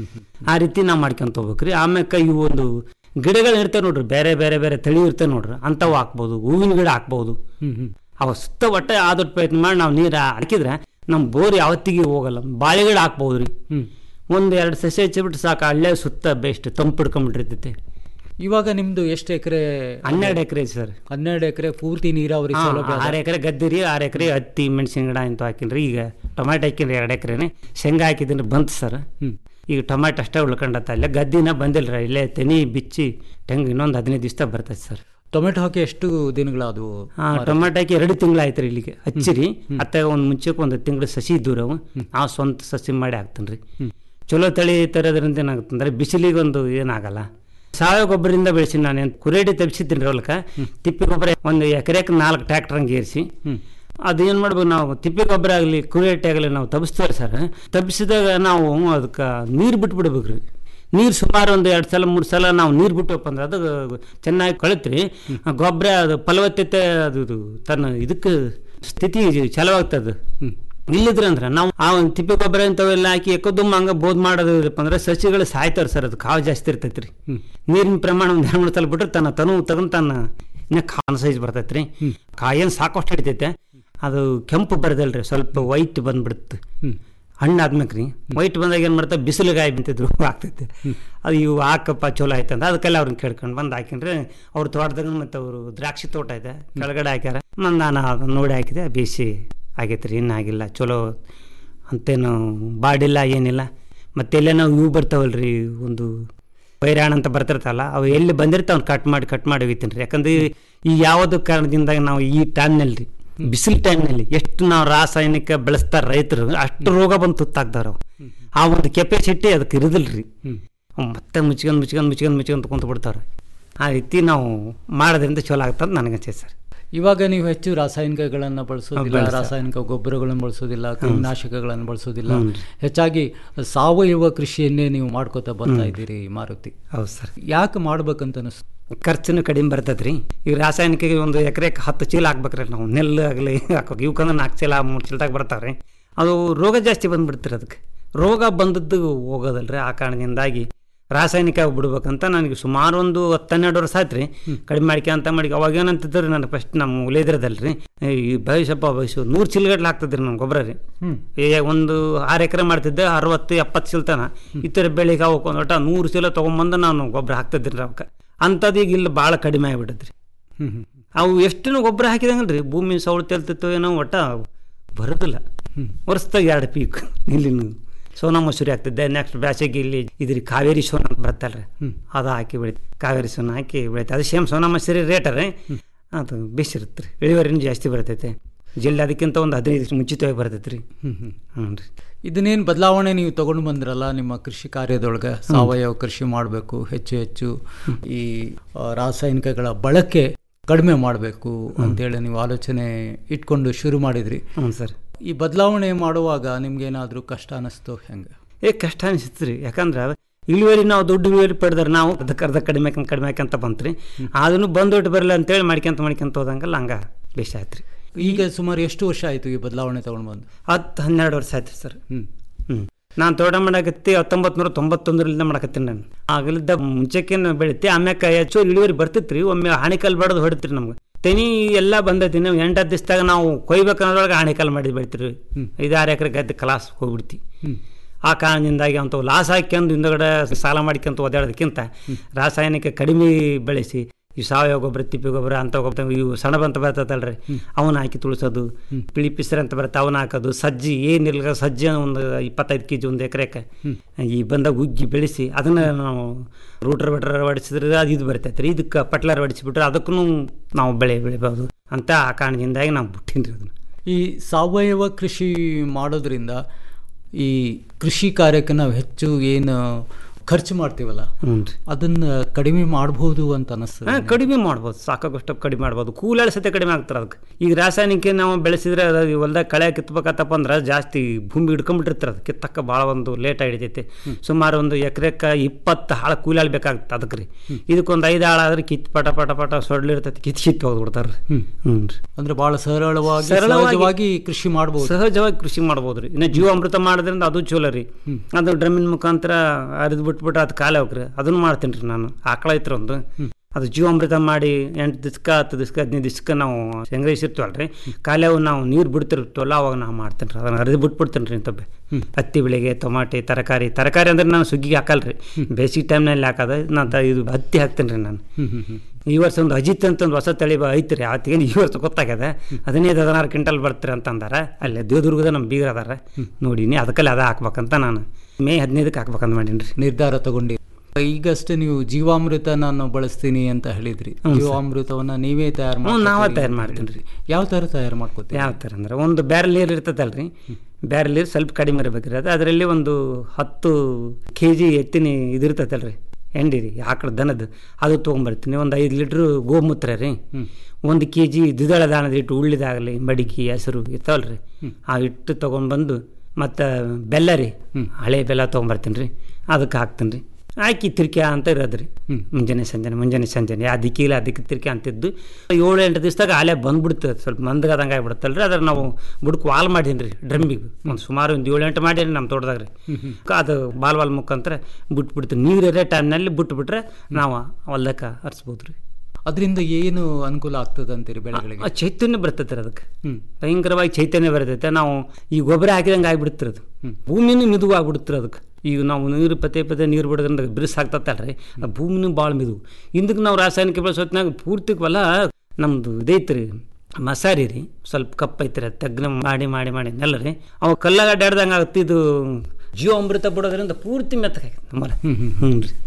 ಆ ರೀತಿ ನಾವು ಮಾಡ್ಕೊಂತ ಹೋಗ್ಬೇಕ್ರಿ ಆಮ್ಯಾಕ ಇವು ಒಂದು ಗಿಡಗಳು ಇರ್ತವೆ ನೋಡ್ರಿ ಬೇರೆ ಬೇರೆ ಬೇರೆ ತಳಿ ಇರ್ತವೆ ನೋಡ್ರಿ ಅಂಥವು ಹಾಕ್ಬೋದು ಹೂವಿನ ಗಿಡ ಹಾಕ್ಬೋದು ಅವ ಸುತ್ತ ಒಟ್ಟೆ ಆದಷ್ಟು ಪ್ರಯತ್ನ ಮಾಡಿ ನಾವು ನೀರು ಹಾಕಿದ್ರೆ ನಮ್ಮ ಬೋರ್ ಯಾವತ್ತಿಗೆ ಹೋಗಲ್ಲ ಬಾಳೆ ಗಿಡ ಹಾಕ್ಬೋದು ರೀ ಒಂದು ಎರಡು ಸಸಿ ಹಚ್ಚಿಬಿಟ್ಟು ಸಾಕು ಅಲ್ಲೇ ಸುತ್ತ ಬೆಸ್ಟ್ ತಂಪು ಹಿಡ್ಕೊಂಡ್ಬಿಟ್ಟಿರ್ತೈತೆ ಇವಾಗ ನಿಮ್ದು ಎಷ್ಟು ಎಕರೆ ಹನ್ನೆರಡು ಎಕರೆ ಸರ್ ಹನ್ನೆರಡು ಎಕರೆ ಪೂರ್ತಿ ನೀರಾವರಿ ಹಾ, ಸೌಲಭ್ಯ ಆರು ಎಕರೆ ಗದ್ದೆ ರೀ ಆರು ಎಕರೆ ಹತ್ತಿ ಮೆಣಸಿನ ಗಿಡ ಇಂತ ಹಾಕಿನ್ರಿ ಈಗ ಟೊಮ್ಯಾಟೊ ಹಾಕಿನ್ರಿ ಎರಡು ಎಕರೆನೆ ಶೇಂಗಾ ಹಾಕಿದ್ದೀನಿ ಬಂತು ಸರ್ ಈಗ ಟೊಮ್ಯಾಟೊ ಅಷ್ಟೇ ಉಳ್ಕೊಂಡತ್ತ ಅಲ್ಲೇ ಗದ್ದಿನ ಬಂದಿಲ್ಲ ರೀ ಇಲ್ಲೇ ತೆನಿ ಬಿಚ್ಚಿ ಟೆಂಗ್ ಇನ್ನೊಂದು ಹದಿನೈದು ದಿವಸ ಬರ್ತೈತೆ ಸರ್ ಟೊಮೆಟೊ ಹಾಕಿ ಎಷ್ಟು ದಿನಗಳಾದವು ಹಾ ಟೊಮ್ಯಾಟೊ ಹಾಕಿ ಎರಡು ತಿಂಗಳು ಆಯ್ತು ರೀ ಇಲ್ಲಿಗೆ ಹಚ್ಚಿರಿ ಅತ್ತಾಗ ಒಂದು ಮುಂಚೆಗೆ ಒಂದು ತಿಂಗಳು ಸಸಿ ಇದ್ದವು ಅವು ನಾವು ಸ್ವಂತ ಸಸಿ ಮಾಡಿ ಹಾಕ್ತೀನಿ ರೀ ಚಲೋ ತಳಿ ತರೋದ್ರಿಂದ ಏನಾಗುತ್ತಂದ್ರೆ ಬಿಸಿಲಿಗೆ ಒಂದು ಏನಾಗಲ್ಲ ಸಾವಯವ ಗೊಬ್ಬರದಿಂದ ಬೆಳೆಸಿ ನಾನು ಕುರೇಡಿ ತಪ್ಪಿಸಿದ್ದೀನಿ ರೀ ಹೊಲಕ್ಕೆ ತಿಪ್ಪಿ ಗೊಬ್ಬರ ಒಂದು ಎಕರೆಗೆ ನಾಲ್ಕು ಟ್ರ್ಯಾಕ್ಟರ್ ಹಂಗೆ ಏರಿಸಿ ಅದು ಏನು ಮಾಡ್ಬೇಕು ನಾವು ತಿಪ್ಪಿ ಗೊಬ್ಬರ ಆಗಲಿ ಕುರೇಟಿ ಆಗಲಿ ನಾವು ತಪ್ಪಿಸ್ತೀವಿ ಸರ್ ತಪ್ಪಿಸಿದಾಗ ನಾವು ಅದಕ್ಕೆ ನೀರು ಬಿಟ್ಬಿಡ್ಬೇಕು ರೀ ನೀರು ಸುಮಾರು ಒಂದು ಎರಡು ಸಲ ಮೂರು ಸಲ ನಾವು ನೀರು ಬಿಟ್ಟವಪ್ಪ ಅಂದ್ರೆ ಅದು ಚೆನ್ನಾಗಿ ಕಳತ್ರಿ ಗೊಬ್ಬರ ಅದು ಫಲವತ್ತತೆ ಅದು ಇದು ತನ್ನ ಇದಕ್ಕೆ ಸ್ಥಿತಿ ಚಲವಾಗ್ತದೆ ಇಲ್ಲಿದ್ರೆ ಅಂದ್ರೆ ನಾವು ಆ ಒಂದು ತಿಪ್ಪೆ ಗೊಬ್ಬರ ಇಂಥವೆಲ್ಲ ಹಾಕಿ ಎಕ್ಕದುಮ್ಮ ಹಂಗ ಬೋದ್ ಮಾಡೋದಪ್ಪ ಅಂದ್ರೆ ಸಸಿಗಳು ಸಾಯ್ತಾವ್ರಿ ಸರ್ ಅದು ಕಾವು ಜಾಸ್ತಿ ಇರ್ತೈತೆ ರೀ ನೀರಿನ ಪ್ರಮಾಣ ಒಂದು ಎರಡು ಮೂರು ಸಲ ಬಿಟ್ರೆ ತನ್ನ ತನು ತಗೊಂಡು ತನ್ನ ಇನ್ನ ಕಾನ್ ಸೈಜ್ ಬರ್ತೈತೆ ರೀ ಕಾಯೇನು ಸಾಕಷ್ಟು ಹಿಡಿತೈತೆ ಅದು ಕೆಂಪು ಬರದಲ್ರಿ ಸ್ವಲ್ಪ ವೈಟ್ ಬಂದ್ಬಿಡುತ್ತೆ ಹಣ್ಣು ಆದ್ಮೇಲೆ ರೀ ವೈಟ್ ಬಂದಾಗ ಏನು ಮಾಡ್ತಾರೆ ಬಿಸಿಲಿಗಾಯಿ ಬಿಂತಿದ್ರು ಆಗ್ತೈತೆ ಅದು ಇವು ಹಾಕಪ್ಪ ಚಲೋ ಆಯ್ತು ಅಂತ ಅದಕ್ಕೆಲ್ಲ ಅವ್ರನ್ನ ಕೇಳ್ಕೊಂಡು ಬಂದು ಹಾಕಿನ್ರಿ ಅವ್ರ ತೋಟದಾಗ ಮತ್ತು ಅವರು ದ್ರಾಕ್ಷಿ ತೋಟ ಇದೆ ಕೆಳಗಡೆ ಹಾಕ್ಯಾರ ಮತ್ತು ನಾನು ಅದನ್ನ ನೋಡಿ ಹಾಕಿದೆ ಬೇಸಿ ಆಗೈತೆ ರೀ ಆಗಿಲ್ಲ ಚಲೋ ಅಂತೇನು ಬಾಡಿಲ್ಲ ಏನಿಲ್ಲ ಮತ್ತೆ ಎಲ್ಲೇ ನಾವು ಇವು ಬರ್ತಾವಲ್ರಿ ಒಂದು ವೈರಾಣ ಅಂತ ಬರ್ತಿರ್ತಲ್ಲ ಅವು ಎಲ್ಲಿ ಬಂದಿರ್ತಾವ ಕಟ್ ಮಾಡಿ ಕಟ್ ಮಾಡಿ ಒಯ್ತೀನಿ ರೀ ಯಾಕಂದ್ರೆ ಈ ಯಾವುದು ಕಾರಣದಿಂದ ನಾವು ಈ ಟೈಮ್ನಲ್ಲಿ ರೀ ಬಿಸಿಲು ಟೈಮ್ನಲ್ಲಿ ಎಷ್ಟು ನಾವು ರಾಸಾಯನಿಕ ಬೆಳೆಸ್ತಾರ ರೈತರು ಅಷ್ಟು ರೋಗ ಬಂದು ತುತ್ತಾಗ್ತಾರ ಅವು. ಆ ಒಂದು ಕೆಪಾಸಿಟಿ ಅದಕ್ಕೆ ಇರೋದಿಲ್ರಿ ಅವ್ ಮತ್ತೆ ಮುಚ್ಕೊಂಡ್ ಮುಚ್ಕೊಂಡ್ ಮುಚ್ಕೊಂಡ್ ಮುಚ್ಕೊಂಡ್ ಕುಂತು ಬಿಡ್ತಾರ ಆ ರೀತಿ ನಾವು ಮಾಡೋದ್ರಿಂದ ಚಲೋ ಆಗ್ತದೆ ನನಗೆ ಅನ್ಸೈತೆ ಸರ್ ಇವಾಗ ನೀವು ಹೆಚ್ಚು ರಾಸಾಯನಿಕಗಳನ್ನು ಬಳಸೋದಿಲ್ಲ ಬಳಸ- ರಾಸಾಯನಿಕ ಗೊಬ್ಬರಗಳನ್ನು ಬಳಸೋದಿಲ್ಲ ಹ್ಮ್. ಕ್ರಿಮಿನಾಶಕಗಳನ್ನು ಬಳಸೋದಿಲ್ಲ ಹ್ಮ್. ಹೆಚ್ಚಾಗಿ ಸಾವಯವ ಕೃಷಿಯನ್ನೇ ನೀವು ಮಾಡ್ಕೋತಾ ಬರ್ತಾ ಹ್ಮ್. ಇದ್ದೀರಿ ಮಾರುತಿ ಹೌದು ಸರ್ ಯಾಕೆ ಮಾಡ್ಬೇಕಂತ ಅನಿಸ್ತು ಖರ್ಚುನು ಕಡಿಮೆ ಬರ್ತೈತೆ ರೀ ಈಗ ರಾಸಾಯನಿಕ ಒಂದು ಎಕರೆಗೆ ಹತ್ತು ಚೀಲ ಹಾಕ್ಬೇಕ್ರಿ ನಾವು ನೆಲ್ಲು ಆಗಲಿ ಹಾಕೋ ಇವಕ್ಕಂದ್ರೆ ನಾಲ್ಕು ಚೀಲ ಮೂರು ಚೀಲದಾಗ ಬರ್ತಾವೆ ರೀ ಅದು ರೋಗ ಜಾಸ್ತಿ ಬಂದ್ಬಿಡ್ತೀರಿ ಅದಕ್ಕೆ ರೋಗ ಬಂದದ್ದು ಹೋಗೋದಲ್ರಿ ಆ ಕಾರಣದಿಂದಾಗಿ ರಾಸಾಯನಿಕ ಬಿಡ್ಬೇಕಂತ ನನಗೆ ಸುಮಾರು ಒಂದು ಹತ್ತು ಹನ್ನೆರಡು ವರ್ಷ ಆಯ್ತು ರೀ ಕಡಿಮೆ ಮಾಡ್ಕೊಂತ ಮಾಡಿ ಅವಾಗ ಏನಂತಿದ್ರು ನನಗೆ ಫಸ್ಟ್ ನಮ್ಮ ಉಲೇದ್ರದಲ್ರಿ ಈ ಭವಿಷ್ಯಪ್ಪ ಭವಿಷ್ಯ ನೂರು ಚೀಲಗಟ್ಲೆ ಹಾಕ್ತಿದ್ರಿ ನಮ್ಮ ಗೊಬ್ಬರ ರೀ ಹ್ಮ್. ಏ ಒಂದು ಆರು ಎಕರೆ ಮಾಡ್ತಿದ್ದೆ ಅರವತ್ತು ಎಪ್ಪತ್ತು ಚೀಲ ತನ ಇತರ ಬೆಳೆಗೆ ಅವಕ್ಕೆ ಒಂದು ಒಟ್ಟ ನೂರು ಚೀಲ ತೊಗೊಂಬಂದು ನಾನು ಗೊಬ್ಬರ ಹಾಕ್ತಿದ್ರಿ ಅವಕ್ಕೆ ಅಂಥದ್ದು ಈಗ ಇಲ್ಲಿ ಭಾಳ ಕಡಿಮೆ ಆಗಿಬಿಟ್ಟದ್ರಿ ಹ್ಮ್ ಹ್ಮ್. ಅವು ಎಷ್ಟು ಗೊಬ್ಬರ ಹಾಕಿದಂಗಲ್ರಿ ಭೂಮಿ ಸೌಳು ತೆಲ್ತಿತ್ತು ಏನೋ ಒಟ್ಟ ಬರೋದಿಲ್ಲ ವರ್ಷದಾಗ ಎರಡು ಪೀಕ್ ಇಲ್ಲಿನ ಸೋನಾ ಮಸೂರಿ ಹಾಕ್ತಿದ್ದೆ ನೆಕ್ಸ್ಟ್ ಬ್ಯಾಸಿಗೆ ಇಲ್ಲಿ ಇದ್ರಿ ಕಾವೇರಿ ಸೋನ ಅಂತ ಬರ್ತಲ್ರಿ ಅದು ಹಾಕಿ ಬೆಳಿತ ಕಾವೇರಿ ಸೋನ ಹಾಕಿ ಬೆಳಿತ ಅದು ಸೇಮ್ ಸೋನಾ ಮಸೂರಿ ರೇಟ್ ರೀ ಅದು ಬೇಸಿರುತ್ತೆ ರೀ ಇಳುವರಿನೂ ಜಾಸ್ತಿ ಬರ್ತೈತೆ ಜಿಲ್ಲೆ ಅದಕ್ಕಿಂತ ಒಂದು ಹದಿನೈದು ದಿವಸ ಮುಂಚಿತವಾಗಿ ಬರ್ತೈತೆ ರೀ ಹ್ಮ್ ಹ್ಮ್. ಹ್ಞೂ ರೀ ಇದನ್ನೇನು ಬದಲಾವಣೆ ನೀವು ತಗೊಂಡು ಬಂದ್ರಲ್ಲ ನಿಮ್ಮ ಕೃಷಿ ಕಾರ್ಯದೊಳಗೆ ಸಾವಯವ ಕೃಷಿ ಮಾಡಬೇಕು ಹೆಚ್ಚು ಹೆಚ್ಚು ಈ ಆ, ರಾಸಾಯನಿಕಗಳ ಬಳಕೆ ಕಡಿಮೆ ಮಾಡಬೇಕು ಅಂತೇಳಿ ನೀವು ಆಲೋಚನೆ ಇಟ್ಕೊಂಡು ಶುರು ಮಾಡಿದ್ರಿ ಹ್ಞೂ ಸರ್ ಈ ಬದಲಾವಣೆ ಮಾಡುವಾಗ ನಿಮ್ಗೇನಾದರೂ ಕಷ್ಟ ಅನ್ನಿಸ್ತು ಹೆಂಗೆ ಏ ಕಷ್ಟ ಅನಿಸುತ್ತೆ ರೀ ಯಾಕಂದ್ರೆ ಇಳುವರಿ ನಾವು ದುಡ್ಡು ಇಳುವರಿ ಪಡೆದ್ರೆ ನಾವು ಅದಕ್ಕೆ ಅರ್ಧ ಕಡಿಮೆ ಆಕಂತ ಕಡಿಮೆ ಆಕಂತ ಬಂತ್ರಿ ಅದನ್ನು ಬಂದೊಟ್ಟು ಬರಲ್ಲ ಅಂತೇಳಿ ಮಾಡ್ಕೊಂತ ಮಾಡ್ಕೊಂತ ಹೋದಂಗಲ್ಲ ಹಂಗ ಬೇಷ ಆಯ್ತು ರೀ ಈಗ ಸುಮಾರು ಎಷ್ಟು ವರ್ಷ ಆಯಿತು ಈ ಬದಲಾವಣೆ ತಗೊಂಡು ಬಂದು ಹತ್ತು ಹನ್ನೆರಡು ವರ್ಷ ಆಯ್ತು ಸರ್ ಹ್ಮ್. ಹ್ಞೂ ನಾನು ತೋಟ ಮಾಡಕತ್ತಿ ಹತ್ತೊಂಬತ್ತು ನೂರ ತೊಂಬತ್ತೊಂದರಿಂದ ಮಾಡಕತ್ತೀನಿ ನಾನು ಆಗಲಿದ್ದ ಮುಂಚೆಕೇನು ಬೆಳಿತಿ ಆಮ್ಯಾಕ ಹೆಚ್ಚು ಇಳುವರಿ ಬರ್ತಿತ್ತು ರೀ ಒಮ್ಮೆ ಹಾಣಿಕಲ್ ಬಡದು ಹೊಡಿತ್ರಿ ನಮ್ಗೆ ತೆನಿ ಎಲ್ಲ ಬಂದೈತಿ ನಾವು ಎಂಟು ಹತ್ತು ದಿವಸದಾಗ ನಾವು ಕೊಯ್ಬೇಕನ್ನೋದ್ರೊಳಗೆ ಹಾಣಿಕಲ್ ಮಾಡಿ ಬೆಳಿತೀರಿ ಐದಾರು ಎಕರೆ ಗದ್ದೆ ಕಲಾಸ್ ಹೋಗ್ಬಿಡ್ತಿ ಹ್ಮ್. ಆ ಕಾರಣದಿಂದಾಗಿ ಅಂಥವು ಲಾಸ್ ಹಾಕ್ಯಂದು ಹಿಂದಗಡೆ ಸಾಲ ಮಾಡ್ಕೊಂತ ಓದಾಡೋದಕ್ಕಿಂತ ರಾಸಾಯನಿಕ ಕಡಿಮೆ ಬೆಳೆಸಿ ಈ ಸಾವಯವ ಗೊಬ್ಬರ ತಿಪ್ಪಿ ಗೊಬ್ಬರ ಅಂತ ಗೊಬ್ಬರ ಇವು ಸಣ್ಣ ಬಂತ ಬರ್ತದಲ್ರಿ ಅವನ್ನ ಹಾಕಿ ತುಳಿಸೋದು ಪಿಳಿ ಪಿಸರ್ ಅಂತ ಬರುತ್ತೆ ಅವನ್ನ ಹಾಕೋದು ಸಜ್ಜಿ ಏನಿಲ್ಲ ಸಜ್ಜಿ ಒಂದು ಇಪ್ಪತ್ತೈದು ಕೆ ಜಿ ಒಂದು ಎಕರೆಗೆ ಈ ಬಂದಾಗ ಉಗ್ಗಿ ಬೆಳೆಸಿ ಅದನ್ನು ನಾವು ರೂಟರ್ ಬಟರ್ ಹೊಡಿಸಿದ್ರೆ ಅದು ಇದು ಬರ್ತೈತೆ ರೀ ಇದಕ್ಕೆ ಪಟ್ಲರ್ ಹೊಡಿಸಿಬಿಟ್ರೆ ಅದಕ್ಕೂ ನಾವು ಬೆಳೆ ಬೆಳಿಬೋದು ಅಂತ ಆ ಕಾರಣದಿಂದಾಗಿ ನಾವು ಬಿಟ್ಟಿನಿ ಅದನ್ನು ಈ ಸಾವಯವ ಕೃಷಿ ಮಾಡೋದ್ರಿಂದ ಈ ಕೃಷಿ ಕಾರ್ಯಕ್ಕೆ ನಾವು ಹೆಚ್ಚು ಏನು ಖರ್ಚು ಮಾಡ್ತೀವಲ್ಲ ಹ್ಞೂ ರೀ ಅದನ್ನ ಕಡಿಮೆ ಮಾಡಬಹುದು ಅಂತ ಅನಿಸ್ತದೆ ಹಾಂ ಕಡಿಮೆ ಮಾಡ್ಬೋದು ಸಾಕಾಗಷ್ಟು ಕಡಿಮೆ ಮಾಡ್ಬೋದು ಕೂಲಾಳ ಸತೆ ಕಡಿಮೆ ಆಗ್ತಾರೆ ಅದಕ್ಕೆ ಈಗ ರಾಸಾಯನಿಕ ನಾವು ಬೆಳೆಸಿದ್ರೆ ಅದು ಈ ಹೊಲ್ದಾಗ ಕಳೆ ಕಿತ್ಬೇಕತ್ತಪ್ಪ ಅಂದ್ರೆ ಜಾಸ್ತಿ ಭೂಮಿ ಹಿಡ್ಕೊಂಡ್ಬಿಟ್ಟಿರ್ತಾರೆ ಅದು ಕಿತ್ತಕ್ಕ ಭಾಳ ಒಂದು ಲೇಟ್ ಹಿಡಿತೈತೆ ಸುಮಾರು ಒಂದು ಎಕರೆಕ್ಕೆ ಇಪ್ಪತ್ತು ಹಾಳು ಕೂಲಾಳು ಬೇಕಾಗುತ್ತೆ ಅದಕ್ಕೆ ರೀ ಇದಕ್ಕೊಂದು ಐದು ಹಾಳು ಆದ್ರೆ ಕಿತ್ತು ಪಟ ಪಟ ಪಟ ಸೊಡ್ಲಿರ್ತೈತಿ ಕಿತ್ತು ಕಿತ್ತು ಹೋಗ್ಬಿಡ್ತಾರೆ ರೀ ಹ್ಞೂ ರೀ ಅಂದ್ರೆ ಬಹಳ ಸರಳವಾಗಿ ಸರಳವಾಗಿ- ಸಹಜವಾಗಿ ಕೃಷಿ ಮಾಡಬಹುದು ಸಹಜವಾಗಿ ಕೃಷಿ ಮಾಡ್ಬೋದು ರೀ ಇನ್ನು ಜೀವಾಮೃತ ಮಾಡೋದ್ರಿಂದ ಅದು ಚಲೋ ರೀ ಅದು ಡ್ರಮ್ಮಿನ ಮುಖಾಂತರ ಅರಿದು ಬಿಟ್ಬಿಟ್ರೆ ಅದು ಕಾಲೇ ಹೋಗ್ರಿ ಅದನ್ನು ಮಾಡ್ತೀನಿ ರೀ ನಾನು ಆಕಳ ಐತ್ರಿ ಒಂದು ಅದು ಜೀವಾಮೃತ ಮಾಡಿ ಎಂಟು ದಿವ್ಸಕ್ಕೆ ಹತ್ತು ದಿವ್ಸಕ್ಕೆ ಹದಿನೈದು ದಿವ್ಸಕ್ಕೆ ನಾವು ಸಂಗ್ರಹಿಸಿರ್ತೀವಲ್ಲ ರೀ ಕಾಲೇವು ನಾವು ನೀರು ಬಿಡ್ತಿರ್ತೀವಲ್ಲ ಅವಾಗ ನಾವು ಮಾಡ್ತೀನಿ ರೀ ಅದನ್ನು ಅರಿದು ಬಿಟ್ಬಿಡ್ತೀನಿ ರೀ ಇಂಥಬ್ಬೆ ಹತ್ತಿ ಬೆಳೆಗೆ ಟೊಮಾಟೆ ತರಕಾರಿ ತರಕಾರಿ ಅಂದ್ರೆ ನಾನು ಸುಗ್ಗಿಗೆ ಹಾಕಲ್ಲ ರೀ ಬೇಸಿಗೆ ಟೈಮ್ನಲ್ಲಿ ಹಾಕೋದು ನಾನು ತ- ಇದು ಹತ್ತಿ ಹಾಕ್ತೀನಿ ರೀ ನಾನು ಈ ವರ್ಷ ಒಂದು ಅಜಿತ್ ಅಂತ ಒಂದು ಹೊಸ ತಳಿ ಬ- ಐತ್ರಿ ಆತಿಗೆ ಈ ವರ್ಷ ಗೊತ್ತಾಗ್ಯದ ಹದಿನೈದು ಹದಿನಾರು ಕ್ವಿಂಟಲ್ ಬರ್ತೀರಿ ಅಂತ ಅಂದಾರ ಅಲ್ಲೇ ದೇವದುರ್ಗದ ನಮ್ಮ ಬೀಗರ ಅದಾರ ನೋಡೀನಿ ಅದಕ್ಕಲ್ಲಿ ಅದ ಹಾಕ್ಬೇಕಂತ ನಾನು ಮೇ ಹದಿನೈದಕ್ಕೆ ಹಾಕ್ಬೇಕಂತ ಮಾಡೀನಿ ರೀ ನಿರ್ಧಾರ ತಗೊಂಡಿ ಈಗಷ್ಟೇ ನೀವು ಜೀವಾಮೃತ ನಾನು ಬಳಸ್ತೀನಿ ಅಂತ ಹೇಳಿದ್ರಿ ಹ್ಞೂ ಸರ್. ಜೀವಾಮೃತವನ್ನ ನೀವೇ ತಯಾರು ಹ್ಞೂ, ನಾವೇ ತಯಾರು ಮಾಡ್ತೀನಿ ರೀ ಯಾವ ತರ ತಯಾರು ಮಾಡ್ಕೋತೀವಿ ಯಾವ ಥರ ಅಂದ್ರೆ ಒಂದು ಬ್ಯಾರಲ್ ನೀರು ಇರ್ತದಲ್ರಿ ಬ್ಯಾರಲ್ ನೀರು ಸ್ವಲ್ಪ ಕಡಿಮೆ ಇರ್ಬೇಕ್ರಿ ಅದು ಅದರಲ್ಲಿ ಒಂದು ಹತ್ತು ಕೆ ಜಿ ಎತ್ತಿನ ಇದು ಇರ್ತೈತಲ್ರಿ ಎಂಡಿ ರೀ ಆಕಳ ದನದ ಅದು ತೊಗೊಂಬರ್ತೀನಿ ಒಂದು ಐದು ಲೀಟ್ರ್ ಗೋಮೂತ್ರ ರೀ ಒಂದು ಕೆ ಜಿ ದ್ವಿದಳ ದಾಣದ ಹಿಟ್ಟು ಉಳ್ಳಿದಾಗಲಿ ಮಡಿಕೆ ಹೆಸರು ಇರ್ತಾವಲ್ರಿ ಆ ಹಿಟ್ಟು ತೊಗೊಂಡ್ಬಂದು ಮತ್ತು ಬೆಲ್ಲ ರೀ ಹಳೆ ಬೆಲ್ಲ ತೊಗೊಂಬರ್ತೀನಿ ರೀ ಅದಕ್ಕೆ ಹಾಕ್ತೀನಿ ರೀ ಹಾಕಿ ತಿರ್ಕ್ಯ ಅಂತ ಇರೋದ್ರಿ ಮುಂಜಾನೆ ಸಂಜೆನೆ ಮುಂಜಾನೆ ಸಂಜೆನೆ ಅದಕ್ಕೆ ಇಲ್ಲ ಅದಕ್ಕೆ ತಿರ್ಕ್ಯ ಅಂತಿದ್ದು ಏಳು ಎಂಟು ದಿವಸದಾಗ ಆಲೆ ಬಂದ್ಬಿಡ್ತದೆ ಸ್ವಲ್ಪ ಮಂದಗದಂಗೆ ಆಗ್ಬಿಡುತ್ತಲ್ರಿ ಅದ್ರ ನಾವು ಬುಡಕ್ಕೆ ವಾಲ್ ಮಾಡೀನಿ ರೀ ಡ್ರಮ್ಮಿಗೆ ಒಂದು ಸುಮಾರು ಒಂದು ಏಳು ಎಂಟು ಮಾಡೀನಿ ನಮ್ಮ ತೋಟದಾಗ ರೀ ಅದು ಬಾಲ್ ವಾಲ್ ಮುಖಾಂತರ ಬಿಟ್ಬಿಡ್ತೀವಿ ನೀರು ಇರೋ ಟೈಮ್ನಲ್ಲಿ ಬಿಟ್ಬಿಟ್ರೆ ನಾವು ಹೊಲ್ದಕ್ಕೆ ಹರಿಸ್ಬೋದು ರೀ ಅದರಿಂದ ಏನು ಅನುಕೂಲ ಆಗ್ತದೆ ಅಂತೀರಿ ಬೆಳೆಗಳಿಗೆ ಆ ಚೈತನ್ಯ ಬರ್ತೈತೆ ರೀ ಅದಕ್ಕೆ ಭಯಂಕರವಾಗಿ ಚೈತನ್ಯ ಬರ್ತೈತೆ ನಾವು ಈ ಗೊಬ್ಬರ ಹಾಕಿದಂಗೆ ಆಗ್ಬಿಡುತ್ತೆ ಅದು ಭೂಮಿನೂ ಮಿದುವು ಆಗ್ಬಿಡುತ್ತೆ ಅದಕ್ಕೆ ಈಗ ನಾವು ನೀರು ಪದೇ ಪದೇ ನೀರು ಬಿಡೋದ್ರಿಂದ ಬಿರುಸು ಆಗ್ತತ್ತಲ್ರಿ ಆ ಭೂಮಿನೂ ಭಾಳ ಮಿದುವು ಹಿಂದಕ್ಕೆ ನಾವು ರಾಸಾಯನಿಕ ಬೆಳೆಸೋತ್ನಾಗ ಪೂರ್ತಿ ಹೊಲ ನಮ್ಮದು ಇದೈತೆ ರೀ ಮಸಾರಿ ರೀ ಸ್ವಲ್ಪ ಕಪ್ ಐತ್ರಿ ಅದು ತಗ್ನ ಮಾಡಿ ಮಾಡಿ ಮಾಡಿ ನೆಲ್ಲ ರೀ ಅವ ಕಲ್ಲಾಗ ಅಡ್ಡಾಡ್ದಂಗೆ ಆಗುತ್ತೆ ಇದು ಜೀವಾಮೃತ ಬಿಡೋದ್ರಿಂದ ಪೂರ್ತಿ ಮೆತ್ತಗಾಗತ್ತೆ ನಮ್ಮಲ್ಲ ಹ್ಞೂ ರೀ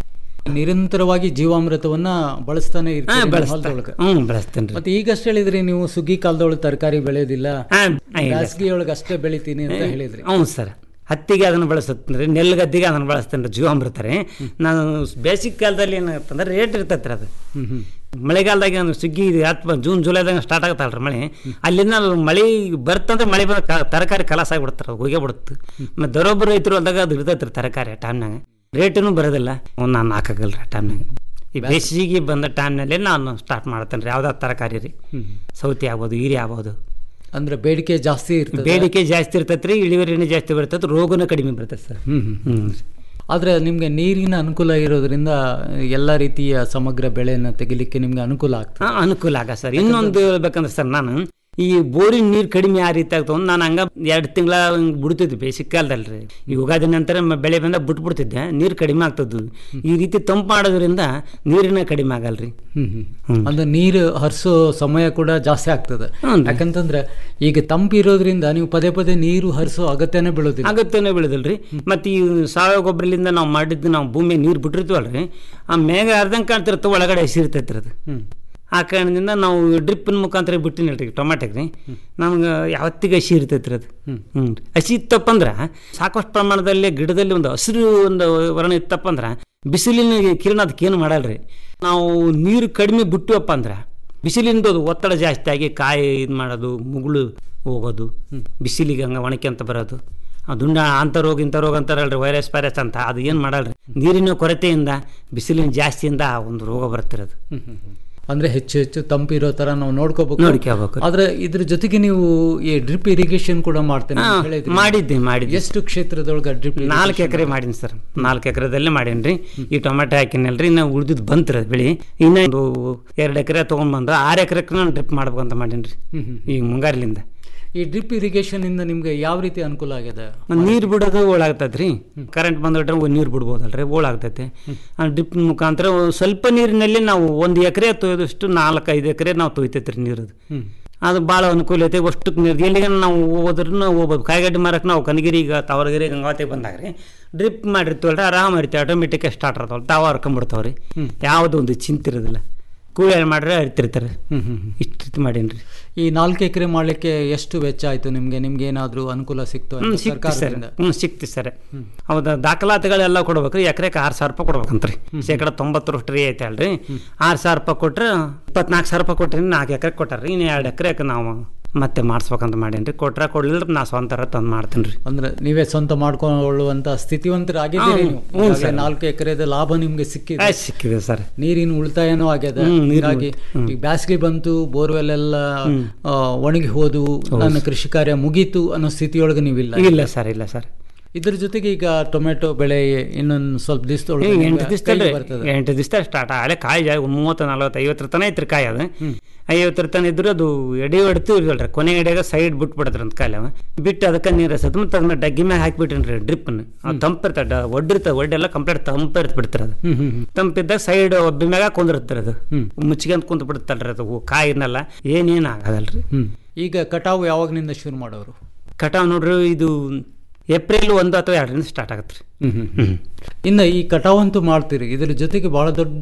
ನಿರಂತರವಾಗಿ ಜೀವಾಮೃತವನ್ನ ಬಳಸ್ತಾನೆ ಇರ್ತೀರಿ ಹಾ, ನಿಮ್ಮ ಬಳಸ್ತಾ- ಹೊಲದೊಳಗೆ. ಹ್ಮ್, ಬಳಸ್ತೇನ್ರಿ. ಮತ್ತೆ ಈಗಷ್ಟೇ ಹೇಳಿದ್ರಿ ನೀವು ಸುಗ್ಗಿ ಕಾಲದೊಳಗೆ ತರಕಾರಿ ಬೆಳೆಯೋದಿಲ್ಲ ಹಾ, ಇಲ್ಲ. ಬೇಸಿಗೆಯೊಳಗೆ ಅಷ್ಟೇ ಬೆಳಿತೀನಿ ಅಂತ ಹೇಳಿದ್ರಿ ಹ್ಞೂ ಸರ್ ಹತ್ತಿಗೆ ಅದನ್ನು ಬಳಸುತ್ತಂದ್ರೆ ನೆಲ್ಗದ್ದಿಗೆ ಅದನ್ನು ಬಳಸ್ತೇನೆ ರೀ ಜೀವಾಮೃತ ರೀ ನಾನು ಬೇಸಿಗೆ ಕಾಲದಲ್ಲಿ ಏನಾಗತ್ತಂದ್ರೆ ರೇಟ್ ಇರ್ತೈತೆ ರೀ ಅದು ಮಳೆಗಾಲದಾಗ ಏನು ಸುಗ್ಗಿ ಹತ್ತು ಜೂನ್ ಜುಲೈದಾಗ ಸ್ಟಾರ್ಟ್ ಆಗತ್ತಲ್ಲ ರೀ ಮಳೆ ಅಲ್ಲಿಂದ ಮಳೆ ಬರ್ತಂದ್ರೆ ಮಳೆ ಬಂದ ತರಕಾರಿ ಕಲಾಸ ಆಗಿಬಿಡ್ತಾರೆ ಅದು ಹೋಗೇ ಬಿಡುತ್ತೆ ಮತ್ತು ದರೊಬ್ಬರು ರೈತರು ಅಂದಾಗ ಅದು ಇರ್ತೈತೆ ರೀ ತರಕಾರಿ ಆ ಟೈಮ್ನಾಗ ರೇಟೂ ಬರೋದಿಲ್ಲ ಒಂದು ನಾನು ಹಾಕಾಗಲ್ಲ ರೀ ಆ ಟೈಮ್ನಾಗ ಈ ಬೇಸಿಗೆ ಬಂದ ಟೈಮ್ನಲ್ಲಿ ನಾನು ಸ್ಟಾರ್ಟ್ ಮಾಡ್ತೇನೆ ರೀ ಯಾವ್ದಾದ್ರು ತರಕಾರಿ ರೀ ಸೌತಿ ಆಗ್ಬೋದು ಹೀರೆ ಆಗ್ಬೋದು ಅಂದ್ರೆ ಬೇಡಿಕೆ ಜಾಸ್ತಿ ಇರ್ತದೆ ಬೇಡಿಕೆ ಜಾಸ್ತಿ ಇರ್ತೈತೆ ರೀ ಇಳುವರಿನೂ ಜಾಸ್ತಿ ಬರ್ತೈತೆ ರೋಗನೂ ಕಡಿಮೆ ಬರ್ತೈತೆ ಸರ್ ಹ್ಮ್ ಹ್ಮ್. ಹ್ಮ್ ಆದ್ರೆ ನಿಮ್ಗೆ ನೀರಿನ ಅನುಕೂಲ ಇರೋದ್ರಿಂದ ಎಲ್ಲ ರೀತಿಯ ಸಮಗ್ರ ಬೆಳೆಯನ್ನ ತೆಗಿಲಿಕ್ಕೆ ನಿಮ್ಗೆ ಅನುಕೂಲ ಆಗ್ತದೆ ಹಾ, ಅನುಕೂಲ ಆಗ ಸರ್ ಇನ್ನೊಂದು ಹೇಳ್ಬೇಕಂದ್ರೆ ಸರ್ ನಾನು ಈ ಬೋರಿನ ನೀರು ಕಡಿಮೆ ಆ ರೀತಿ ಆಗ್ತಾವ ನಾನು ಹಂಗ ಎರಡು ತಿಂಗಳ ಬಿಡ್ತಿದ್ದೆ ಬೇಸಿಗೆ ಕಾಲದಲ್ರಿ ಈ ಯುಗಾದಿ ನಂತರ ಮ- ಬೆಳೆ ಬಂದ ಬಿಟ್ಬಿಡ್ತಿದ್ದೆ ನೀರು ಕಡಿಮೆ ಆಗ್ತದ್ದು ಈ ರೀತಿ ತಂಪು ಮಾಡೋದ್ರಿಂದ ನೀರಿನ ಕಡಿಮೆ ಆಗಲ್ರಿ ಹ್ಮ್ ಹ್ಮ್. ಅಂದ್ರೆ ನೀರು ಹರಿಸೋ ಸಮಯ ಕೂಡ ಜಾಸ್ತಿ ಆಗ್ತದೆ ಯಾಕಂತಂದ್ರೆ ಈಗ ತಂಪು ಇರೋದ್ರಿಂದ ನೀವು ಪದೇ ಪದೇ ನೀರು ಹರಿಸೋ ಅಗತ್ಯನೇ ಬೀಳೋದಿಲ್ಲ ಅಗತ್ಯನೇ ಬೆಳೆದಲ್ರಿ ಮತ್ತು ಈ ಸಾವಯವ ಗೊಬ್ಬರಲಿಂದ ನಾವು ಮಾಡಿದ್ದು ನಾವು ಭೂಮಿ ನೀರು ಬಿಟ್ಟಿರ್ತೀವಲ್ರಿ ಆ ಮೇಘ ಅರ್ಧಂಗೆ ಕಾಣ್ತಿರುತ್ತೆ ಒಳಗಡೆ ಹಸಿರ್ತೈತ್ರಿ ಅದು ಆ ಕಾರಣದಿಂದ ನಾವು ಡ್ರಿಪ್ಪಿನ ಮುಖಾಂತರ ಬಿಟ್ಟಿನಿ ಹೇಳ್ರಿ ಟೊಮ್ಯಾಟಿಗೆ ರೀ ನಮ್ಗೆ ಯಾವತ್ತಿಗೆ ಹಸಿ ಇರ್ತೈತ್ರಿ ಅದು ಹ್ಞೂ ಹಸಿ ಇತ್ತಪ್ಪಂದ್ರೆ ಸಾಕಷ್ಟು ಪ್ರಮಾಣದಲ್ಲಿ ಗಿಡದಲ್ಲಿ ಒಂದು ಹಸಿರು ಒಂದು ವರ್ಣ ಇತ್ತಪ್ಪ ಅಂದ್ರೆ ಬಿಸಿಲಿನ ಕಿರಣ ಅದಕ್ಕೇನು ಮಾಡಲ್ರಿ ನಾವು ನೀರು ಕಡಿಮೆ ಬಿಟ್ಟಿವಪ್ಪ ಅಂದ್ರೆ ಬಿಸಿಲಿಂದ ಅದು ಒತ್ತಡ ಜಾಸ್ತಿ ಆಗಿ ಕಾಯಿ ಇದು ಮಾಡೋದು ಮುಗುಳು ಹೋಗೋದು ಬಿಸಿಲಿಗೆ ಹಂಗೆ ಒಣಕ್ಯಂತ ಬರೋದು ಆ ದುಂಡ ಅಂತ ರೋಗ ಇಂಥ ರೋಗ ಅಂತಾರಲ್ರಿ ವೈರಸ್ ಪೈರಸ್ ಅಂತ ಅದು ಏನು ಮಾಡಲ್ರಿ ನೀರಿನ ಕೊರತೆಯಿಂದ ಬಿಸಿಲಿನ ಜಾಸ್ತಿಯಿಂದ ಆ ಒಂದು ರೋಗ ಬರ್ತಿರೋದು ಅಂದ್ರೆ ಹೆಚ್ಚು ಹೆಚ್ಚು ತಂಪಿರೋ ತರ ನಾವು ನೋಡ್ಕೋಬೇಕು ನೋಡ್ಕೋಬೇಕು. ಆದ್ರೆ ಇದ್ರ ಜೊತೆಗೆ ನೀವು ಈ ಡ್ರಿಪ್ ಇರಿಗೇಷನ್ ಕೂಡ ಮಾಡ್ತೇನೆ ಅಂತ ಹಾ, ಹೇಳಿದ್ರಿ. ಮಾಡಿದ್ದೆ ಮಾಡಿದ್ದೆ ಎಷ್ಟು ಕ್ಷೇತ್ರದೊಳಗೆ ಡ್ರಿಪ್ ನಾಲ್ಕು ಎಕರೆ ಮಾಡೀನಿ ಸರ್ ನಾಲ್ಕು ಎಕರೆದಲ್ಲೇ ಮಾಡೀನಿ ಈ ಟೊಮೆಟೊ ಹಾಕಿನಲ್ರಿ ಇನ್ನು ಉಳಿದಿದ್ದು ಬಂತ್ರಿ ಅದು ಬೆಳೆ ಇನ್ನ ಒಂದು ಎರಡು ಎಕರೆ ತೊಗೊಂಡ್ಬಂದು ಆರು ಎಕರೆಗೆ ನಾನು ಡ್ರಿಪ್ ಮಾಡ್ಬೇಕಂತ ಮಾಡೀನಿ ಹ್ಮ್, ಹ್ಮ್. ಈ ಮುಂಗಾರಿಲಿಂದ ಈ ಡ್ರಿಪ್ ಇರಿಗೇಷನ್ ಇಂದ ನಿಮ್ಗೆ ಯಾವ ರೀತಿ ಅನುಕೂಲ ಆಗಿದೆ ನೀರು ಬಿಡೋದು ಓಳಾಗ್ತೈತೆ ರೀ ಕರೆಂಟ್ ಬಂದ್ಬಿಟ್ರೆ ನೀರು ಬಿಡ್ಬೋದಲ್ರಿ ಓಳಾಗ್ತೈತೆ ಆ ಡ್ರಿಪ್ ಮುಖಾಂತರ ಒಂದ್ ಸ್ವಲ್ಪ ನೀರಿನಲ್ಲಿ ನಾವು ಒಂದು ಎಕರೆ ತೊಯ್ದಷ್ಟು ನಾಲ್ಕು ಐದು ಎಕರೆ ನಾವು ತೊಯ್ತೈತೆ ರೀ ನೀರದು ಹ್ಮ್. ಅದು ಭಾಳ ಅನುಕೂಲ ಐತೆ ಅಷ್ಟಕ್ಕೆ ನೀರು ಎಲ್ಲಿಗೆ ನಾವು ಹೋದ್ರೂ ಹೋಗ್ಬೋದು ಕಾಯಿಗಡ್ಡೆ ಮಾರಕ್ಕೆ ನಾವು ಕನಗಿರಿ ಈಗ ತಾವರಗಿರಿ ಗಂಗಾವತಿಗೆ ಬಂದಾಗ ರೀ ಡ್ರಿಪ್ ಮಾಡಿರ್ತೀವಲ್ರಿ ಆರಾಮ ಇರ್ತೀವಿ ಆಟೋಮೆಟಿಕ್ ಸ್ಟಾರ್ಟ್ ಇರ್ತಾವಲ್ಲ ತಾವು ಹರ್ಕೊಂಬಿಡ್ತಾವೆ ರೀ ಯಾವುದೋ ಒಂದು ಚಿಂತೆ ಇರೋದಿಲ್ಲ ಕೂಲಿ ಮಾಡ್ರೆ ಹರಿತಿರ್ತಾರೆ ಹ್ಮ್ ಹ್ಮ್ ಹ್ಮ್. ಇಷ್ಟು ರೀತಿ ಮಾಡೀನಿ ರೀ ಈ ನಾಲ್ಕು ಎಕರೆ ಮಾಡ್ಲಿಕ್ಕೆ ಎಷ್ಟು ವೆಚ್ಚ ಆಯ್ತು ನಿಮ್ಗೆ ನಿಮ್ಗೆ ಏನಾದ್ರೂ ಅನುಕೂಲ ಸಿಕ್ತು ಹ್ಞೂ ಅಂತ ಸಿಕ್ತಿ ಸರ್ ಸರ್ಕಾರದಿಂದ ಹ್ಞೂ ಸಿಕ್ತಿ ಸರ್ ಹೌದಾ ದಾಖಲಾತಿಗಳೆಲ್ಲ ಕೊಡ್ಬೇಕು ಎಕರೆಗೆ ಆರು ಸಾವಿರ ರೂಪಾಯಿ ಕೊಡ್ಬೇಕಂತ್ರಿ ಶೇಕಡ ತೊಂಬತ್ತರಷ್ಟು ರೀ ಐತೆ ಅಲ್ರಿ ಆರು ಸಾವಿರ ರೂಪಾಯಿ ಕೊಟ್ರೆ ಇಪ್ಪತ್ನಾಲ್ಕು ಸಾವಿರ ರೂಪಾಯಿ ಕೊಟ್ರಿ ನಾಲ್ಕು ಎಕರೆ ಕೊಟ್ಟಾರ್ರಿ ಇನ್ನು ಎರಡು ಎಕರೆಗೆ ನಾವು ಮತ್ತೆ ಮಾಡಿಸ್ಬೇಕಂತ ಮಾಡೀನಿ ಕೊಟ್ರೆ ಕೊಡ್ಲಿಲ್ಲ ನಾ ಸ್ವಂತ ತಂದು ಮಾಡ್ತೀನಿ ರೀ ಅಂದ್ರೆ ನೀವೇ ಸ್ವಂತ ಮಾಡ್ಕೊಳ್ಳುವಂತ ಸ್ಥಿತಿವಂತರಾಗಿದ್ದೀರಿ ಹ್ಮ್, ನೀವು. ಹ್ಞೂ ಈಗಾಗಲೇ ಸರ್. ನಾಲ್ಕು ಎಕರೆದ ಲಾಭ ನಿಮ್ಗೆ ಸಿಕ್ಕಿದೆ ಆ, ಸಿಕ್ಕಿದೆ ಸರ್ ನೀರಿನ ಉಳಿತಾಯನೂ ಆಗ್ಯದ ಹ್ಮ್, ನೀರಿನ ಹೀಗಾಗಿ ಈಗ ಬ್ಯಾಸಗಿ ಬಂತು ಬೋರ್ವೆಲ್ ಎಲ್ಲ ಆ, ಒಣಗಿ ಹೋದು ನನ್ನ ಕೃಷಿ ಕಾರ್ಯ ಮುಗೀತು ಅನ್ನೋ ಸ್ಥಿತಿಯೊಳಗೆ ನೀವಿಲ್ಲ ಇಲ್ಲ ಸರ್ ಇಲ್ಲ ಸರ್ ಇದ್ರ ಜೊತೆಗೆ ಈಗ ಟೊಮೆಟೊ ಬೆಳೆ ಇನ್ನೊಂದು ಸ್ವಲ್ಪ ಈಗ ದಿವಸದೊಳಗೆ ಎಂಟು ದಿವಸದಲ್ಲಿ ಬರ್ತದೆ ಎಂಟು ದಿವಸ ಸ್ಟಾರ್ಟ್ ಆಗಲೇ ಕಾಯಿ ಜಾ ಮೂವತ್ತು ನಲ್ವತ್ತು ಐವತ್ತರ ತನ ಐತ್ರಿ ಕಾಯಿ ಅದು ಐವತ್ತರ ತನ ಇದ್ರು ಅದು ಎಡೆ ಹೊಡ್ತೀವಲ್ರಿ ಕೊನೆ ಎಡೆಗೆ ಸೈಡ್ ಬಿಟ್ಬಿಡತ್ರಿ ಅಂತ ಕಾಯಿಲೆ ಅವ ಬಿಟ್ಟು ಅದಕ್ಕೆ ನೀರು ಹಸತ್ ಮತ್ತೆ ಅದನ್ನ ಡಗ್ಗಿ ಮ್ಯಾಗ ಹಾಕಿಬಿಟ್ರಿ ರೀ ಡ್ರಿಪ್ನ ಅದು ತಂಪಿರ್ತದೆ ಒಡ್ಡಿರ್ತದೆ ಒಡ್ಡೆಲ್ಲ ಕಂಪ್ಲೀಟ್ ತಂಪಿರ್ತ ಬಿಡ್ತಾರೆ ಅದು ಹ್ಮ್ ಹ್ಮ್ ಹ್ಮ್. ತಂಪಿದ್ದಾಗ ಸೈಡ್ ಒಬ್ಬಿ ಮ್ಯಾಗ ಕುಂದಿರ್ತಾರೆ ಅದು ಮುಚ್ಚಿಗೆ ಕುಂತ ಬಿಡುತ್ತಲ್ರಿ ಅದು ಹೂ- ಕಾಯಿನೆಲ್ಲ ಏನೇನು ಆಗದಲ್ರಿ ಹ್ಮ್ ಈಗ ಕಟಾವು ಯಾವಾಗನಿಂದ ಶುರು ಮಾಡೋರು ಕಟಾವ್ ನೋಡ್ರಿ ಇದು ಏಪ್ರಿಲ್ ಒಂದು ಅಥವಾ ಎರಡರಿಂದ ಸ್ಟಾರ್ಟ್ ಆಗತ್ತೆ ರೀ ಇನ್ನು ಈ ಕಟಾವಂತೂ ಮಾಡ್ತೀರಿ ಇದ್ರ ಜೊತೆಗೆ ಬಹಳ ದೊಡ್ಡ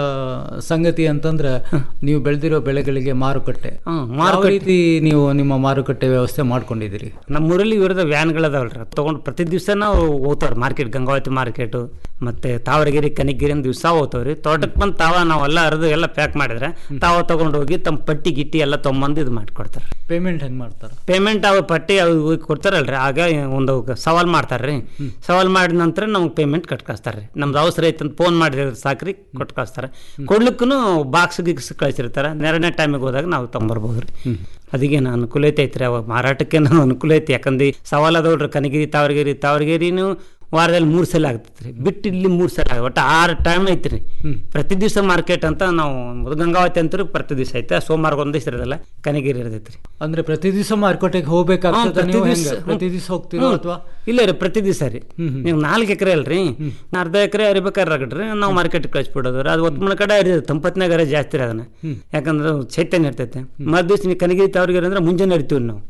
ಸಂಗತಿ ಅಂತಂದ್ರೆ ನೀವು ಬೆಳೆದಿರೋ ಬೆಳೆಗಳಿಗೆ ಮಾರುಕಟ್ಟೆ ಹ್ಮ್, ಯಾವ ಮಾರುಕಟ್ಟೆ. ರೀತಿ ನೀವು ನಿಮ್ಮ ಮಾರುಕಟ್ಟೆ ವ್ಯವಸ್ಥೆ ಮಾಡ್ಕೊಂಡಿದ್ದೀರಿ ನಮ್ಮ ಊರಲ್ಲಿ ಇವ್ರದ ವ್ಯಾನ್ಗಳದಾವಲ್ರಿ ತೊಗೊಂಡು ಪ್ರತಿ ದಿವಸ ನಾವು ಹೋಗ್ತಾವ್ರಿ ಮಾರ್ಕೆಟ್ ಗಂಗಾವತಿ ಮಾರ್ಕೆಟು ಮತ್ತೆ ತಾವರಗಿರಿ ಕನಿಗಿರಿ ದಿವಸ ಹೋಗ್ತಾವ್ರಿ ತೋಟಕ್ಕೆ ಬಂದು ತಾವ ನಾವೆಲ್ಲ ಅರ್ದು ಎಲ್ಲ ಪ್ಯಾಕ್ ಮಾಡಿದ್ರೆ ತಾವ ತಗೊಂಡು ಹೋಗಿ ತಮ್ಮ ಪಟ್ಟಿ ಗಿಟ್ಟಿ ಎಲ್ಲ ತೊಗೊಂಬಂದು ಇದು ಮಾಡಿಕೊಡ್ತಾರೆ ಪೇಮೆಂಟ್ ಹೆಂಗ್ ಮಾಡ್ತಾರೆ ಪೇಮೆಂಟ್ ಅವ ಪಟ್ಟಿ ಅವು ಕೊಡ್ತಾರಲ್ರಿ ಆಗ ಒಂದು ಸವಾಲ್ ಮಾಡ್ತಾರ್ರಿ ಸವಾಲ್ ಮಾಡಿದ ನಂತರ ನಮ್ಗೆ ಪೇಮೆಂಟ್ ಕಟ್ ಕಳಿಸ್ತಾರೆ ನಮ್ದು ಅವಸರ ಐತೆ ಅಂತ ಫೋನ್ ಮಾಡಿದ್ರೆ ಸಾಕ್ರಿ ಕೊಟ್ಟು ಕಳಿಸ್ತಾರೆ ಕೊಡ್ಲಿಕ್ಕೂ ಬಾಕ್ಸ್ ಗಿಕ್ಸ್ ಕಳಿಸಿರ್ತಾರೆ ನೆರನೇ ಟೈಮಿಗೆ ಹೋದಾಗ ನಾವು ತೊಗೊಂಬರ್ಬೋದು ರೀ ಅದಕ್ಕೇನು ಅನುಕೂಲ ಐತೆ ಐತ್ರಿ ಅವಾಗ ಮಾರಾಟಕ್ಕೆ ನಾವು ಅನುಕೂಲ ಐತಿ ಯಾಕಂದ್ರೆ ಸವಾಲ್ ಅದಾವ್ರಿ ಕನಗಿರಿ ತಾವರಗಿರಿ ತಾವರಗಿರಿನೂ ವಾರದಲ್ಲಿ ಮೂರು ಸಲ ಆಗ್ತೈತೆ ರೀ ಬಿಟ್ಟು ಇಲ್ಲಿ ಮೂರು ಸಲ ಆಗ ಒಟ್ಟು ಆರು ಟೈಮ್ ಐತಿ ರೀ ಪ್ರತಿ ದಿವಸ ಮಾರ್ಕೆಟ್ ಅಂತ ನಾವು ಗಂಗಾವತಿ ಅಂತೂ ಪ್ರತಿ ದಿವಸ ಐತೆ ಸೋಮವಾರ ಒಂದು ದಿವಸ ಇರೋದಲ್ಲ ಕನಗಿರಿ ಇರ್ತೈತೆ ರೀ ಅಂದ್ರೆ ಪ್ರತಿ ದಿವಸ ಮಾರುಕಟ್ಟೆಗೆ ಹೋಗ್ಬೇಕಾಗ್ತದೆ ಹ್ಮ್, ನೀವು ಪ್ರತಿ ಹೆಂಗೆ? ದಿವ್ಸ- ಪ್ರತಿ ದಿವಸ ಹೋಗ್ತೀರೋ ಹ್ಮ್. ಅಥವಾ ಇಲ್ಲ ರೀ ಪ್ರತಿ ದಿವಸ ರೀ ನೀವು ನಾಲ್ಕು ಎಕರೆ ಅಲ್ರಿ ಅರ್ಧ ಎಕರೆ ಅರಿಬೇಕಾದ್ರೆ ರಗಡ್ರಿ ನಾವು ಮಾರ್ಕೆಟ್ ಕಳಿಸ್ಬಿಡೋದು ರೀ ಅದು ಒತ್ತಮನ ಕಡೆ ಅರಿಯೋದು ತಂಪತ್ನಾಗ ಜಾಸ್ತಿ ರೀ ಅದನ್ನ ಯಾಕಂದ್ರೆ ಚೈತನ್ಯ ಇರ್ತೈತೆ ಮರು ದಿವಸ ನೀವು ಕನಗಿರಿ ತಾವ್ರಿಗೆ ಅಂದ್ರೆ ಮುಂಜಾನೆ ಅರಿತೀವಿ ನಾವು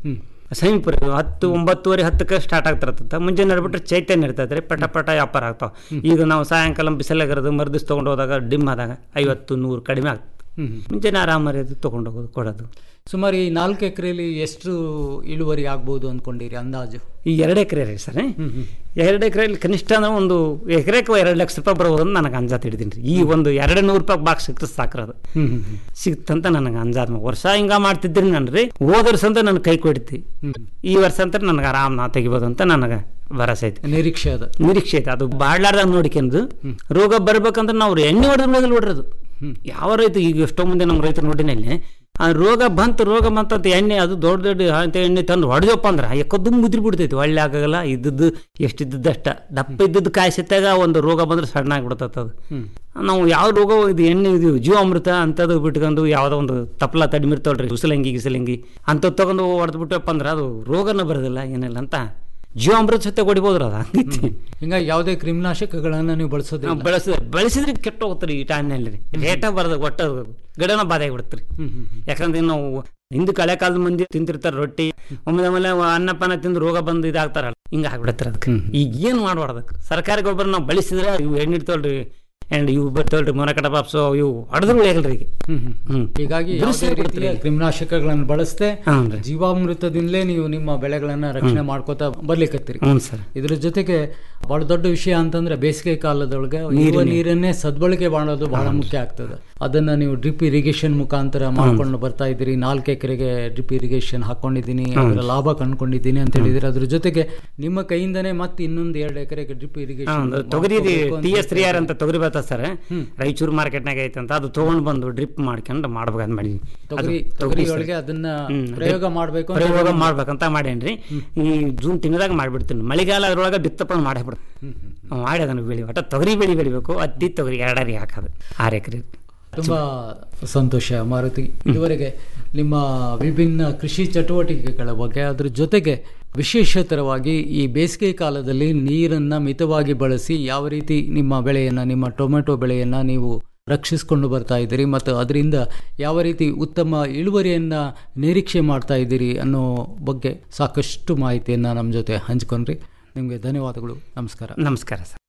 ಸಮೀಪ ರೀ. ಹತ್ತು ಒಂಬತ್ತುವರೆ ಹತ್ತಕ್ಕೆ ಸ್ಟಾರ್ಟ್ ಆಗ್ತಿರತ್ತ ಮುಂಜಾನೆ ನಡ್ಬಿಟ್ರೆ ಚೈತನ್ಯ ಇರ್ತೈತೆ ರೀ ಪಟ ಪಟ ವ್ಯಾಪಾರ ಆಗ್ತಾವ ಈಗ ನಾವು ಸಾಯಂಕಾಲ ಬಿಸಿಲಾಗಿರೋದು ಮರ್ದಿಸ್ ತೊಗೊಂಡು ಹೋದಾಗ ಡಿಮ್ ಆದಾಗ ಐವತ್ತು ನೂರು ಕಡಿಮೆ ಆಗ್ತದೆ ಮುಂಜಾನೆ ಆರಾಮರಿ ಅದು ತೊಗೊಂಡು ಹೋಗೋದು ಕೊಡೋದು ಸುಮಾರು ಈ ನಾಲ್ಕು ಎಕರೆಯಲ್ಲಿ ಎಷ್ಟು ಇಳುವರಿ ಆಗ್ಬೋದು ಅಂದ್ಕೊಂಡಿರಿ ಅಂದಾಜು ಈ ಎರಡು ಎಕರೆ ರೀ ಸರ್ ಎರಡು ಎಕರೆಯಲ್ಲಿ ಕನಿಷ್ಠ ಅಂದ್ರೆ ಒಂದು ಎಕರೆಗೆ ಎರಡು ಲಕ್ಷ ರೂಪಾಯಿ ಬರ್ಬೋದು ಅಂತ ನನಗೆ ಅಂಜಾತ್ ಹಿಡಿದೀನಿ ರೀ ಈ ಒಂದು ಎರಡು ನೂರು ರೂಪಾಯಿ ಬಾಕ್ಸ್ ಸಿಕ್ಕಿದ್ರೆ ಸಾಕ್ರದು ಸಿಕ್ತಂತ ನನಗೆ ಅಂಜಾದ್ ವರ್ಷ ಹಿಂಗ ಮಾಡ್ತಿದ್ರಿ ನಾನು ರೀ ಹೋದ ವರ್ಷ ಅಂತ ನನಗೆ ಕೈ ಕೊಡ್ತಿ ಈ ವರ್ಷ ಅಂತ ನನಗೆ ಆರಾಮ್ ನಾ ತೆಗಿಬೋದು ಅಂತ ನನಗೆ ಭರವಸೆ ಐತಿ ನಿರೀಕ್ಷೆ ಅದ ನಿರೀಕ್ಷೆ ಐತೆ ಅದು ಬಾಡ್ಲಾರ್ದಾಗ ನೋಡಿಕೊಂಡು ರೋಗ ಬರ್ಬೇಕಂದ್ರೆ ನಾವು ಎಣ್ಣೆ ಹೊಡೆದ ಮೇಲೆ ನೋಡ್ರದು ಯಾವ ರೈತ ಈಗ ಎಷ್ಟೋ ಮುಂದೆ ನಮ್ಮ ರೈತರು ನೋಡಿನಲ್ಲಿ ಆ ರೋಗ ಬಂತು ರೋಗ ಬಂತಂತ ಎಣ್ಣೆ ಅದು ದೊಡ್ಡ ದೊಡ್ಡ ಅಂತ ಎಣ್ಣೆ ತಂದು ಹೊಡೆದಪ್ಪ ಅಂದ್ರೆ ಎಕ್ಕದ್ದು ಮುದ್ರಿ ಬಿಡ್ತೈತಿ ಒಳ್ಳೆ ಆಗಲ್ಲ ಇದ್ದದ್ದು ಎಷ್ಟಿದ್ದದ್ದು ಅಷ್ಟ ದಪ್ಪ ಇದ್ದದ್ದು ಕಾಯಿ ಸಿತ್ತಾಗ ಒಂದು ರೋಗ ಬಂದ್ರೆ ಸಣ್ಣ ಆಗ್ಬಿಡ್ತೈತೆ ಅದು ನಾವು ಯಾವ ರೋಗ ಇದು ಎಣ್ಣೆ ಇದು ಜೀವಾಮೃತ ಅಂತದ್ದು ಬಿಟ್ಕೊಂಡು ಯಾವುದೋ ಒಂದು ತಪ್ಪಲ ತಡಿಮಿರ್ತಾವಲ್ರಿ ಉಸಲಂಗಿ ಗಿಸಲಂಗಿ ಅಂಥದ್ದು ತಗೊಂಡು ಹೊಡೆದು ಬಿಟ್ಟಪ್ಪ ಅಂದ್ರೆ ಅದು ರೋಗನ ಬರೋದಿಲ್ಲ ಏನಿಲ್ಲ ಅಂತ ಜೀವಾಮೃತ ಸತ್ಯ ಹೊಡಿಬೋದ್ರ ಅದು ಹಂಗೈತಿ ಹಿಂಗಾಗಿ ಯಾವುದೇ ಕ್ರಿಮಿನಾಶಕಗಳನ್ನ ನೀವು ಬಳಸೋದಿಲ್ಲ ನಾವು ಬಳಸಿದ್ರೆ ಬಳಸಿದ್ರೆ ಕೆಟ್ಟ ಹೋಗ್ತಾರೆ ಈ ಟೈಮ್ನಲ್ಲಿ ರೇಟ ಬರೋದು ಒಟ್ಟ ಗಿಡನ ಬಾಧೆ ಆಗಿಬಿಡ್ತಾರೆ ಯಾಕಂದ್ರೆ ನಾವು ಹಿಂದೆ ಕಳೆ ಕಾಲದ ಮಂದಿ ತಿಂತಿರ್ತಾರೆ ರೊಟ್ಟಿ ಒಮ್ಮೆ ಆಮೇಲೆ ಅನ್ನಪಾನ ತಿಂದು ರೋಗ ಬಂದು ಇದಾಗ್ತಾರಲ್ಲ ಹಿಂಗ ಆಗ್ಬಿಡತ್ತಾರೆ ಅದಕ್ಕೆ ಈಗ ಏನು ಮಾಡ್ಬಾರ್ದು ಅದಕ್ಕೆ ಸರ್ಕಾರಿ ಗೊಬ್ಬರ ನಾವು ಬಳಸಿದ್ರೆ ಇವು ಎಣ್ಣೆ ಇಡ್ತಾವಲ್ರಿ ಅಂಡ್ ಇವು ಬರ್ತಾವಲ್ರಿ ಮೊನಕಟ ಪಾಪ್ಸು ಇವು ಹೊಡೆದ್ರು ಉಳಿಯಲ್ರಿ ಈಗ ಹ್ಮ್ ಹೀಗಾಗಿ ಬಿರುಸೇ ಯಾವುದೇ ಬಿಡ್ತಾರೆ ರೀತಿಯ ಈಗ. ಕ್ರಿಮಿನಾಶಕಗಳನ್ನು ಬಳಸದೆ ಹೌನ್ರಿ. ಜೀವಾಮೃತದಿಂದಲೇ ನೀವು ನಿಮ್ಮ ಬೆಳೆಗಳನ್ನ ರಕ್ಷಣೆ ಮಾಡ್ಕೋತಾ ಬರ್ಲಿಕ್ಕತ್ತೀರಿ ಹ್ಞೂ ಸರ್ ಇದ್ರ ಜೊತೆಗೆ ಬಹಳ ದೊಡ್ಡ ವಿಷಯ ಅಂತಂದ್ರೆ ಬೇಸಿಗೆ ಕಾಲದೊಳಗೆ ಇರುವ ನೀರಿನ- ನೀರನ್ನೇ ಸದ್ಬಳಕೆ ಮಾಡೋದು ಬಹಳ ಮುಖ್ಯ ಆಗ್ತದೆ ಅದನ್ನ ನೀವು ಡ್ರಿಪ್ ಇರಿಗೇಷನ್ ಮುಖಾಂತರ ಮಾಡ್ಕೊಂಡು ಬರ್ತಾ ಇದ್ದೀರಿ ನಾಲ್ಕು ಎಕರೆಗೆ ಡ್ರಿಪ್ ಇರಿಗೇಷನ್ ಹಾಕೊಂಡಿದ್ದೀನಿ ಅದರ ಲಾಭ ಕಂಡ್ಕೊಂಡಿದ್ದೀನಿ ಅಂತ ಹೇಳಿದ್ರೆ ಅದ್ರ ಜೊತೆಗೆ ನಿಮ್ಮ ಕೈಯಿಂದನೇ ಮತ್ತೆ ಇನ್ನೊಂದು ಎರಡು ಎಕರೆಗೆ ಡ್ರಿಪ್ ಇರಿಗೇಷನ್ ಹೌದು, ತೊಗರಿ ಟಿ ಎಸ್ ತ್ರೀ ಆರ್ ಅಂತ ತೊಗರಿ ಬರ್ತದೆ ಸರ್ ರಾಯಚೂರು ಮಾರ್ಕೆಟ್ನಾಗ ಐತೆ ಅಂತ ಅದು ತೊಗೊಂಡು ಬಂದು ಡ್ರಿಪ್ ಮಾಡ್ಕೊಂಡು ಮಾಡ್ಬೇಕಂತ ಮಾಡಿ ತೊಗರಿ ತೊಗರಿ ಒಳಗೆ ಅದನ್ನ ಪ್ರಯೋಗ ಮಾಡ್ಬೇಕು ಅಂತ ಪ್ರಯೋಗ ಹೇಳಿ- ಮಾಡ್ಬೇಕಂತ ಮಾಡೇನ್ರಿ ಈ ಜೂನ್ ತಿಂಗಳದಾಗ ಮಾಡ್ಬಿಡ್ತೀನಿ ಮಳೆಗಾಲ ಅದ್ರೊಳಗೆ ಬಿತ್ತಪ್ಪ ಮಾಡೇ ಬಿಡ್ತೀನಿ ಮಾಡಿ ಅದನ್ನು ಬೆಳಿ ಒಟ್ಟ ತೊಗರಿ ಬೆಳಿ ಬೆಳಿಬೇಕು ಹತ್ತಿ ತೊಗರಿ ಎರಡರಿ ಹಾಕೋದು ಆರು ಎಕರೆ ತುಂಬಾ ಸಂತೋಷ ಮಾರುತಿ ಇದುವರೆಗೆ ನಿಮ್ಮ ವಿಭಿನ್ನ ಕೃಷಿ ಚಟುವಟಿಕೆಗಳ ಬಗ್ಗೆ ಅದ್ರ ಜೊತೆಗೆ ವಿಶೇಷತರವಾಗಿ ಈ ಬೇಸಿಗೆ ಕಾಲದಲ್ಲಿ ನೀರನ್ನ ಮಿತವಾಗಿ ಬಳಸಿ ಯಾವ ರೀತಿ ನಿಮ್ಮ ಬೆಳೆಯನ್ನ ನಿಮ್ಮ ಟೊಮೆಟೊ ಬೆಳೆಯನ್ನ ನೀವು ರಕ್ಷಿಸಿಕೊಂಡು ಬರ್ತಾ ಇದ್ದೀರಿ ಮತ್ತು ಅದರಿಂದ ಯಾವ ರೀತಿ ಉತ್ತಮ ಇಳುವರಿಯನ್ನ ನಿರೀಕ್ಷೆ ಮಾಡ್ತಾ ಇದ್ದೀರಿ ಅನ್ನೋ ಬಗ್ಗೆ ಸಾಕಷ್ಟು ಮಾಹಿತಿಯನ್ನ ನಮ್ಮ ಜೊತೆ ಹಂಚ್ಕೊಂಡ್ರಿ ನಿಮಗೆ ಧನ್ಯವಾದಗಳು ನಮಸ್ಕಾರ ನಮಸ್ಕಾರ ಸರ್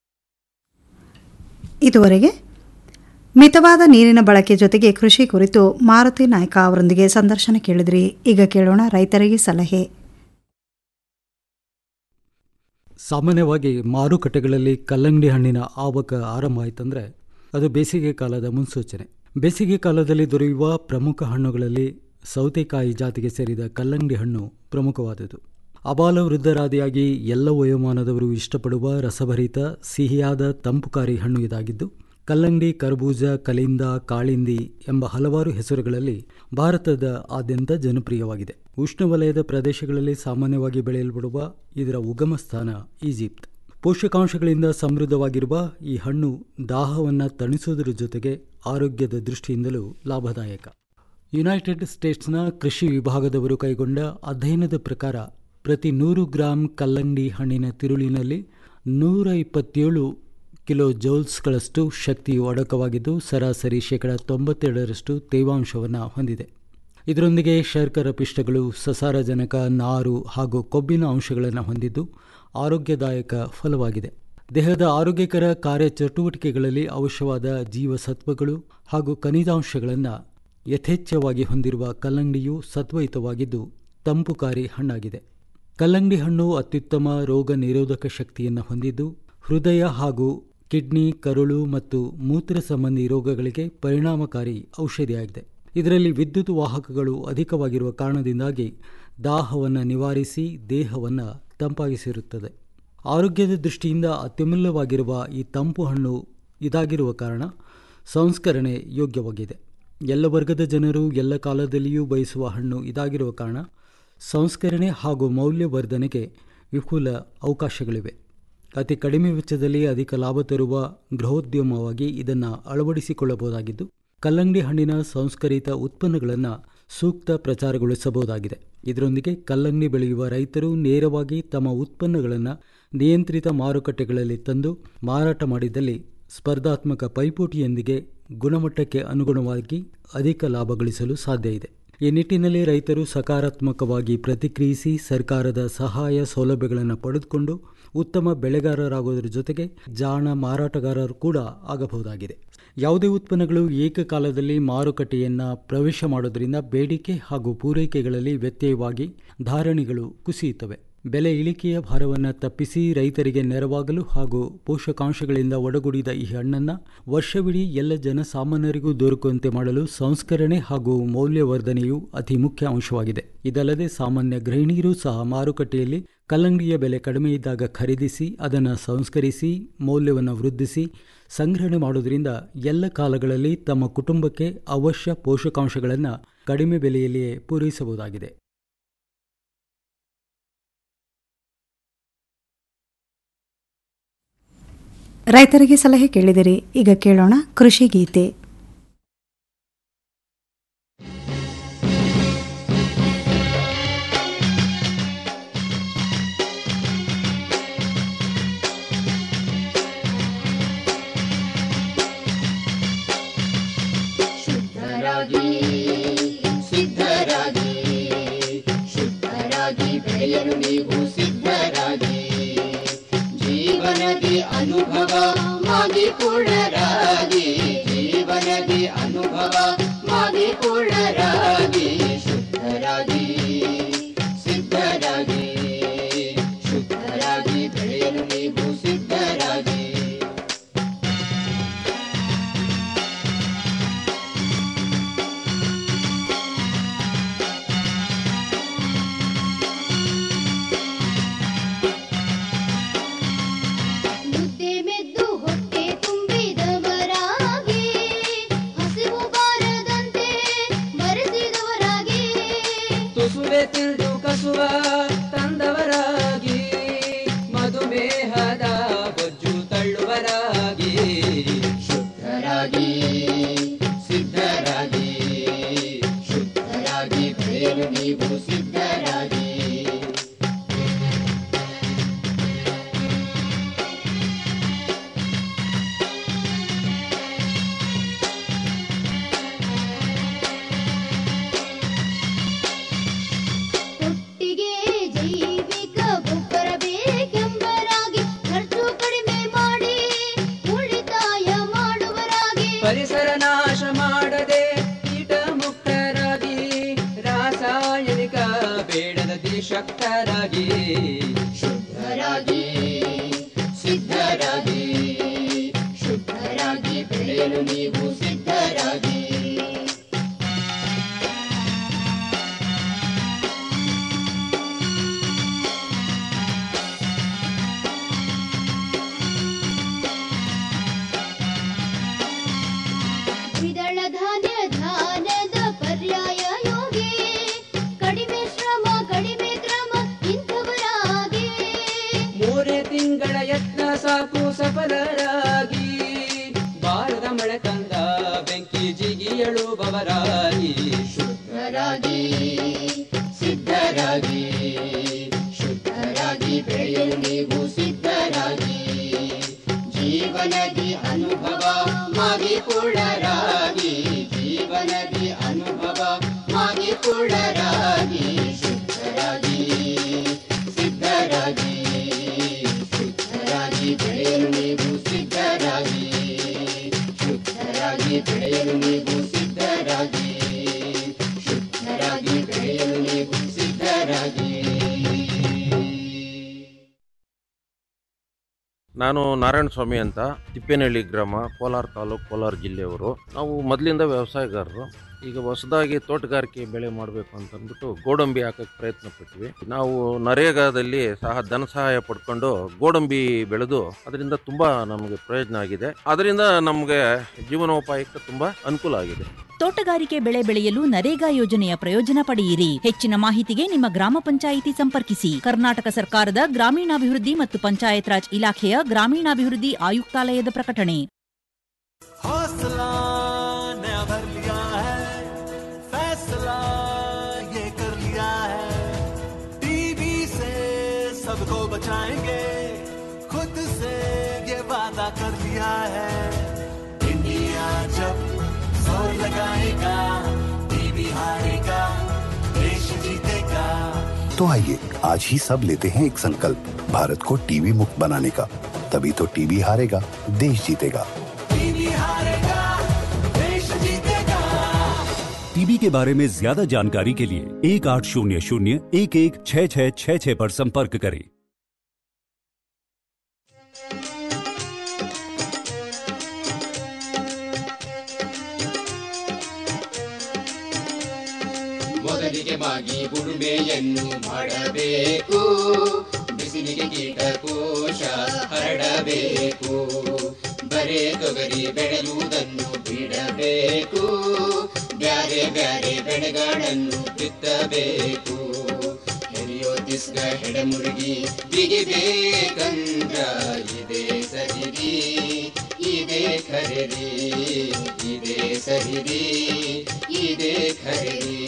ಇದುವರೆಗೆ ಮಿತವಾದ ನೀರಿನ ಬಳಕೆ ಜೊತೆಗೆ ಕೃಷಿ ಕುರಿತು ಮಾರುತಿ ನಾಯ್ಕ ಅವರೊಂದಿಗೆ ಸಂದರ್ಶನ ಕೇಳಿದ್ರಿ ಈಗ ಕೇಳೋಣ ರೈತರಿಗೆ ಸಲಹೆ ಸಾಮಾನ್ಯವಾಗಿ ಮಾರುಕಟ್ಟೆಗಳಲ್ಲಿ ಕಲ್ಲಂಗಡಿ ಹಣ್ಣಿನ ಆವಕ ಆರಂಭ ಆಯ್ತಂದ್ರೆ ಅದು ಬೇಸಿಗೆ ಕಾಲದ ಮುನ್ಸೂಚನೆ ಬೇಸಿಗೆ ಕಾಲದಲ್ಲಿ ದೊರೆಯುವ ಪ್ರಮುಖ ಹಣ್ಣುಗಳಲ್ಲಿ ಸೌತೆಕಾಯಿ ಜಾತಿಗೆ ಸೇರಿದ ಕಲ್ಲಂಗಡಿ ಹಣ್ಣು ಪ್ರಮುಖವಾದುದು ಅಬಾಲ ವೃದ್ಧರಾದಿಯಾಗಿ ಎಲ್ಲ ವಯೋಮಾನದವರು ಇಷ್ಟಪಡುವ ರಸಭರಿತ ಸಿಹಿಯಾದ ತಂಪುಕಾರಿ ಹಣ್ಣು ಇದಾಗಿದ್ದು ಕಲ್ಲಂಗಡಿ ಕರ್ಬೂಜ ಕಲಿಂದ ಕಾಳಿಂದಿ ಎಂಬ ಹಲವಾರು ಹೆಸರುಗಳಲ್ಲಿ ಭಾರತದ ಆದ್ಯಂತ ಜನಪ್ರಿಯವಾಗಿದೆ ಉಷ್ಣವಲಯದ ಪ್ರದೇಶಗಳಲ್ಲಿ ಸಾಮಾನ್ಯವಾಗಿ ಬೆಳೆಯಲ್ಪಡುವ ಇದರ ಉಗಮ ಸ್ಥಾನ ಈಜಿಪ್ಟ್ ಪೋಷಕಾಂಶಗಳಿಂದ ಸಮೃದ್ಧವಾಗಿರುವ ಈ ಹಣ್ಣು ದಾಹವನ್ನು ತಣಿಸುವುದರ ಜೊತೆಗೆ ಆರೋಗ್ಯದ ದೃಷ್ಟಿಯಿಂದಲೂ ಲಾಭದಾಯಕ ಯುನೈಟೆಡ್ ಸ್ಟೇಟ್ಸ್ನ ಕೃಷಿ ವಿಭಾಗದವರು ಕೈಗೊಂಡ ಅಧ್ಯಯನದ ಪ್ರಕಾರ ಪ್ರತಿ ನೂರು ಗ್ರಾಂ ಕಲ್ಲಂಗಡಿ ಹಣ್ಣಿನ ತಿರುಳಿನಲ್ಲಿ ನೂರ ಇಪ್ಪತ್ತೇಳು ಕಿಲೋ ಜೌಲ್ಸ್ಗಳಷ್ಟು ಶಕ್ತಿಯು ಅಡಕವಾಗಿದ್ದು ಸರಾಸರಿ ಶೇಕಡ ತೊಂಬತ್ತೆರಡರಷ್ಟು ತೇವಾಂಶವನ್ನು ಹೊಂದಿದೆ ಇದರೊಂದಿಗೆ ಶರ್ಕರ ಪಿಷ್ಟಗಳು ಸಸಾರಜನಕ ನಾರು ಹಾಗೂ ಕೊಬ್ಬಿನ ಅಂಶಗಳನ್ನು ಹೊಂದಿದ್ದು ಆರೋಗ್ಯದಾಯಕ ಫಲವಾಗಿದೆ ದೇಹದ ಆರೋಗ್ಯಕರ ಕಾರ್ಯಚಟುವಟಿಕೆಗಳಲ್ಲಿ ಅವಶ್ಯವಾದ ಜೀವಸತ್ವಗಳು ಹಾಗೂ ಖನಿಜಾಂಶಗಳನ್ನು ಯಥೇಚ್ಛವಾಗಿ ಹೊಂದಿರುವ ಕಲ್ಲಂಗಡಿಯು ಸತ್ವಯುತವಾಗಿದ್ದು ತಂಪುಕಾರಿ ಹಣ್ಣಾಗಿದೆ ಕಲ್ಲಂಗಡಿ ಹಣ್ಣು ಅತ್ಯುತ್ತಮ ರೋಗ ನಿರೋಧಕ ಶಕ್ತಿಯನ್ನು ಹೊಂದಿದ್ದು ಹೃದಯ ಹಾಗೂ ಕಿಡ್ನಿ ಕರುಳು ಮತ್ತು ಮೂತ್ರ ಸಂಬಂಧಿ ರೋಗಗಳಿಗೆ ಪರಿಣಾಮಕಾರಿ ಔಷಧಿಯಾಗಿದೆ ಇದರಲ್ಲಿ ವಿದ್ಯುತ್ ವಾಹಕಗಳು ಅಧಿಕವಾಗಿರುವ ಕಾರಣದಿಂದಾಗಿ ದಾಹವನ್ನು ನಿವಾರಿಸಿ ದೇಹವನ್ನು ತಂಪಾಗಿಸಿರುತ್ತದೆ ಆರೋಗ್ಯದ ದೃಷ್ಟಿಯಿಂದ ಅತ್ಯಮೂಲ್ಯವಾಗಿರುವ ಈ ತಂಪು ಹಣ್ಣು ಇದಾಗಿರುವ ಕಾರಣ ಸಂಸ್ಕರಣೆ ಯೋಗ್ಯವಾಗಿದೆ ಎಲ್ಲ ವರ್ಗದ ಜನರು ಎಲ್ಲ ಕಾಲದಲ್ಲಿಯೂ ಬಯಸುವ ಹಣ್ಣು ಇದಾಗಿರುವ ಕಾರಣ ಸಂಸ್ಕರಣೆ ಹಾಗೂ ಮೌಲ್ಯವರ್ಧನೆಗೆ ವಿಪುಲ ಅವಕಾಶಗಳಿವೆ ಅತಿ ಕಡಿಮೆ ವೆಚ್ಚದಲ್ಲಿ ಅಧಿಕ ಲಾಭ ತರುವ ಗೃಹೋದ್ಯಮವಾಗಿ ಇದನ್ನು ಅಳವಡಿಸಿಕೊಳ್ಳಬಹುದಾಗಿದ್ದು ಕಲ್ಲಂಗಡಿ ಹಣ್ಣಿನ ಸಂಸ್ಕರಿತ ಉತ್ಪನ್ನಗಳನ್ನು ಸೂಕ್ತ ಪ್ರಚಾರಗೊಳಿಸಬಹುದಾಗಿದೆ ಇದರೊಂದಿಗೆ ಕಲ್ಲಂಗಡಿ ಬೆಳೆಯುವ ರೈತರು ನೇರವಾಗಿ ತಮ್ಮ ಉತ್ಪನ್ನಗಳನ್ನು ನಿಯಂತ್ರಿತ ಮಾರುಕಟ್ಟೆಗಳಲ್ಲಿ ತಂದು ಮಾರಾಟ ಮಾಡಿದಲ್ಲಿ ಸ್ಪರ್ಧಾತ್ಮಕ ಪೈಪೋಟಿಯೊಂದಿಗೆ ಗುಣಮಟ್ಟಕ್ಕೆ ಅನುಗುಣವಾಗಿ ಅಧಿಕ ಲಾಭ ಗಳಿಸಲು ಸಾಧ್ಯ ಇದೆ ಈ ನಿಟ್ಟಿನಲ್ಲಿ ರೈತರು ಸಕಾರಾತ್ಮಕವಾಗಿ ಪ್ರತಿಕ್ರಿಯಿಸಿ ಸರ್ಕಾರದ ಸಹಾಯ ಸೌಲಭ್ಯಗಳನ್ನು ಪಡೆದುಕೊಂಡು ಉತ್ತಮ ಬೆಳೆಗಾರರಾಗೋದ್ರ ಜೊತೆಗೆ ಜಾಣ ಮಾರಾಟಗಾರರು ಕೂಡ ಆಗಬಹುದಾಗಿದೆ ಯಾವುದೇ ಉತ್ಪನ್ನಗಳು ಏಕಕಾಲದಲ್ಲಿ ಮಾರುಕಟ್ಟೆಯನ್ನು ಪ್ರವೇಶ ಮಾಡೋದ್ರಿಂದ ಬೇಡಿಕೆ ಹಾಗೂ ಪೂರೈಕೆಗಳಲ್ಲಿ ವ್ಯತ್ಯಯವಾಗಿ ಧಾರಣೆಗಳು ಕುಸಿಯುತ್ತವೆ ಬೆಲೆ ಇಳಿಕೆಯ ಭಾರವನ್ನು ತಪ್ಪಿಸಿ ರೈತರಿಗೆ ನೆರವಾಗಲು ಹಾಗೂ ಪೋಷಕಾಂಶಗಳಿಂದ ಒಡಗೂಡಿದ ಈ ಹಣ್ಣನ್ನು ವರ್ಷವಿಡೀ ಎಲ್ಲ ಜನಸಾಮಾನ್ಯರಿಗೂ ದೊರಕುವಂತೆ ಮಾಡಲು ಸಂಸ್ಕರಣೆ ಹಾಗೂ ಮೌಲ್ಯವರ್ಧನೆಯು ಅತಿ ಮುಖ್ಯ ಅಂಶವಾಗಿದೆ ಇದಲ್ಲದೆ ಸಾಮಾನ್ಯ ಗೃಹಿಣಿಯರು ಸಹ ಮಾರುಕಟ್ಟೆಯಲ್ಲಿ ಕಲ್ಲಂಗಡಿಯ ಬೆಲೆ ಕಡಿಮೆ ಇದ್ದಾಗ ಖರೀದಿಸಿ ಅದನ್ನು ಸಂಸ್ಕರಿಸಿ ಮೌಲ್ಯವನ್ನು ವೃದ್ಧಿಸಿ ಸಂಗ್ರಹಣೆ ಮಾಡೋದ್ರಿಂದ ಎಲ್ಲ ಕಾಲಗಳಲ್ಲಿ ತಮ್ಮ ಕುಟುಂಬಕ್ಕೆ ಅವಶ್ಯ ಪೋಷಕಾಂಶಗಳನ್ನು ಕಡಿಮೆ ಬೆಲೆಯಲ್ಲಿಯೇ ಪೂರೈಸಬಹುದಾಗಿದೆ ರೈತರಿಗೆ ಸಲಹೆ ಕೇಳಿದಿರಿ ಈಗ ಕೇಳೋಣ ಕೃಷಿ ಗೀತೆ ಶುದ್ಧರಾಗಿ ಸಿದ್ಧರಾಗಿ ಶುದ್ಧರಾಗಿ ಬೆಳೆಯಲು ನೀವು ಸಿದ್ಧರಾಗಿ ಜೀವನದಿ ಅನುಭವ ಮಾಗಿ ಪೂರ್ಣರಾಗಿ ಜೀವನದಿ ಅನುಭವ ಮಾಗಿ ಪೂರ್ಣರಾಗಿ ಶುದ್ಧರಾಗಿ ಸಿದ್ಧರಾಗಿ ಶುದ್ಧರಾಗಿ ಬೆಳೆಯಲು ನೀವು ಸಿದ್ಧರಾಗಿ ಮುದ್ದೆ ಮೆದ್ದು ಹೊಟ್ಟೆ ತುಂಬಿದವರಾಗಿ ಹಸಿವು ಬಾರದಂತೆ ಬರೆಸಿದವರಾಗಿ ತುಸುವೆ ತಿಳಿದು ಕಸುವ ತಂದವರಾಗಿ ಮಧುಮೇಹದ ಬೊಜ್ಜು ತಳ್ಳುವರಾಗಿ ಶುದ್ಧರಾಗಿ ಸಿದ್ಧರಾಗಿ ಶುದ್ಧರಾಗಿ ಬೆಳೆಯಲು ನೀವು ಸಿದ್ಧರಾಗಿ ಒಟ್ಟಿಗೆ ಜೈವಿಕ ಗೊಬ್ಬರ ಬೇಕೆಂಬರಾಗಿ ಖರ್ಚು ಕಡಿಮೆ ಮಾಡಿ ಉಳಿತಾಯ ಮಾಡುವರಾಗಿ ಪರಿಸರ ನಾಶ ಮಾಡದೆ ಕೀಟ ಮುಕ್ತರಾಗಿ ರಾಸಾಯನಿಕ ಬೇಡದ ಶಕ್ತರಾಗಿ ಶುದ್ಧರಾಗಿ ಸಿದ್ಧರಾಗಿ ಶುದ್ಧರಾಗಿ ಬೆಳೆಯಲು ನೀವು ಸಿದ್ಧರಾಗಿ ದ್ವಿದಳ ಧಾನ್ಯ ಧಾನ್ಯದ ಪರ್ಯಾಯ ಯೋಗಿ ಕಡಿಮೆ ಶ್ರಮ ಕಡಿಮೆ ಕ್ರಮ ಇಂಥವರಾಗಿ ಮೂರೇ ತಿಂಗಳ ಯತ್ನ ಸಾಕು ಸಫಲರಾಗಿ ಬಾರದ ಮಳೆ ತಂದ ಬೆಂಕಿ ಜಿಗಿಯಳುವವರಾಗಿ ಶುದ್ಧರಾಗಿ ಸಿದ್ಧರಾಗಿ ಶುದ್ಧರಾಗಿ ಬೆಳೆಯಲು ನೀವು ಸಿದ್ಧರಾಗಿ ಜೀವನದಿ ಅನುಭವ ಮಾಗಿ ಪೂರ್ಣರಾಗಿ ಜೀವನದಿ ಅನುಭವ ಮಾಗಿ ಪೂರ್ಣರಾಗಿ ಶುದ್ಧರಾಗಿ ಸಿದ್ಧರಾಗಿ ಶುದ್ಧರಾಗಿ ಬೆಳೆಯಲು ನೀವು ಸಿದ್ಧರಾಗಿ ಶುದ್ಧರಾಗಿ ಬೆಳೆಯಲು ನೀವು ಸಿದ್ಧರಾಗಿ ಶುದ್ಧರಾಗಿ ಬೆಳೆಯಲು ನೀವು ಸಿದ್ಧರಾಗಿ ನಾನು ನಾರಾಯಣ ಸ್ವಾಮಿ ಅಂತ ತಿಪ್ಪೇನಹಳ್ಳಿ ಗ್ರಾಮ ಕೋಲಾರ ತಾಲೂಕು ಕೋಲಾರ ಜಿಲ್ಲೆಯವರು ನಾವು ಮೊದಲಿಂದ ವ್ಯವಸಾಯಗಾರರು ಈಗ ಹೊಸದಾಗಿ ತೋಟಗಾರಿಕೆ ಬೆಳೆ ಮಾಡಬೇಕು ಅಂತ ಅಂದ್ಬಿಟ್ಟು ಗೋಡಂಬಿ ಹಾಕಕ್ಕೆ ಪ್ರಯತ್ನ ಪಟ್ವಿ ನಾವು ನರೇಗಾದಲ್ಲಿ ಸಹ ಧನ ಸಹಾಯ ಪಡ್ಕೊಂಡು ಗೋಡಂಬಿ ಬೆಳೆದು ಅದರಿಂದ ತುಂಬಾ ನಮಗೆ ಪ್ರಯೋಜನ ಆಗಿದೆ ಅದರಿಂದ ನಮಗೆ ಜೀವನೋಪಾಯಕ್ಕೆ ತುಂಬಾ ಅನುಕೂಲ ಆಗಿದೆ ತೋಟಗಾರಿಕೆ ಬೆಳೆ ಬೆಳೆಯಲು ನರೇಗಾ ಯೋಜನೆಯ ಪ್ರಯೋಜನ ಪಡೆಯಿರಿ ಹೆಚ್ಚಿನ ಮಾಹಿತಿಗೆ ನಿಮ್ಮ ಗ್ರಾಮ ಪಂಚಾಯಿತಿ ಸಂಪರ್ಕಿಸಿ ಕರ್ನಾಟಕ ಸರ್ಕಾರದ ಗ್ರಾಮೀಣಾಭಿವೃದ್ಧಿ ಮತ್ತು ಪಂಚಾಯತ್ ರಾಜ್ ಇಲಾಖೆಯ ಗ್ರಾಮೀಣಾಭಿವೃದ್ಧಿ ಆಯುಕ್ತಾಲಯದ ಪ್ರಕಟಣೆ हौसला नया भर लिया है फैसला ये कर लिया है टीवी से सबको बचाएंगे खुद से ये वादा कर लिया है इंडिया जब जोर लगाएगा टीवी हारेगा तो आइए आज ही सब लेते हैं एक संकल्प भारत को टीबी मुक्त बनाने का तभी तो टीबी हारेगा देश जीतेगा टीवी हारेगा देश जीतेगा टीबी के बारे में ज्यादा जानकारी के लिए एक आठ शून्य शून्य एक एक छः छः छः छः पर संपर्क करें ಮೊದಲಿಗೆ ಮಾಗಿ ಉಳುಮೆಯನ್ನು ಮಾಡಬೇಕು ಬಿಸಿಲಿಗೆ ಕೀಟಕೋಶ ಹರಡಬೇಕು ಬರೇ ತೊಗರಿ ಬೆಳೆಯುವುದನ್ನು ಬಿಡಬೇಕು ಬ್ಯಾರೆ ಬ್ಯಾರೆ ಬೆಳೆಗಳನ್ನು ಬಿತ್ತಬೇಕು ಹೆರಿಯೋ ತಿಸ್ಗ ಹೆಡಮುರುಗಿ ಬಿಗಿಬೇಕಂದ್ರ ಇದೆ ಸರಿರಿ ಇದೆ ಖರೀರಿ ಇದೆ ಸರಿರಿ ಇದೆ ಖರೀರಿ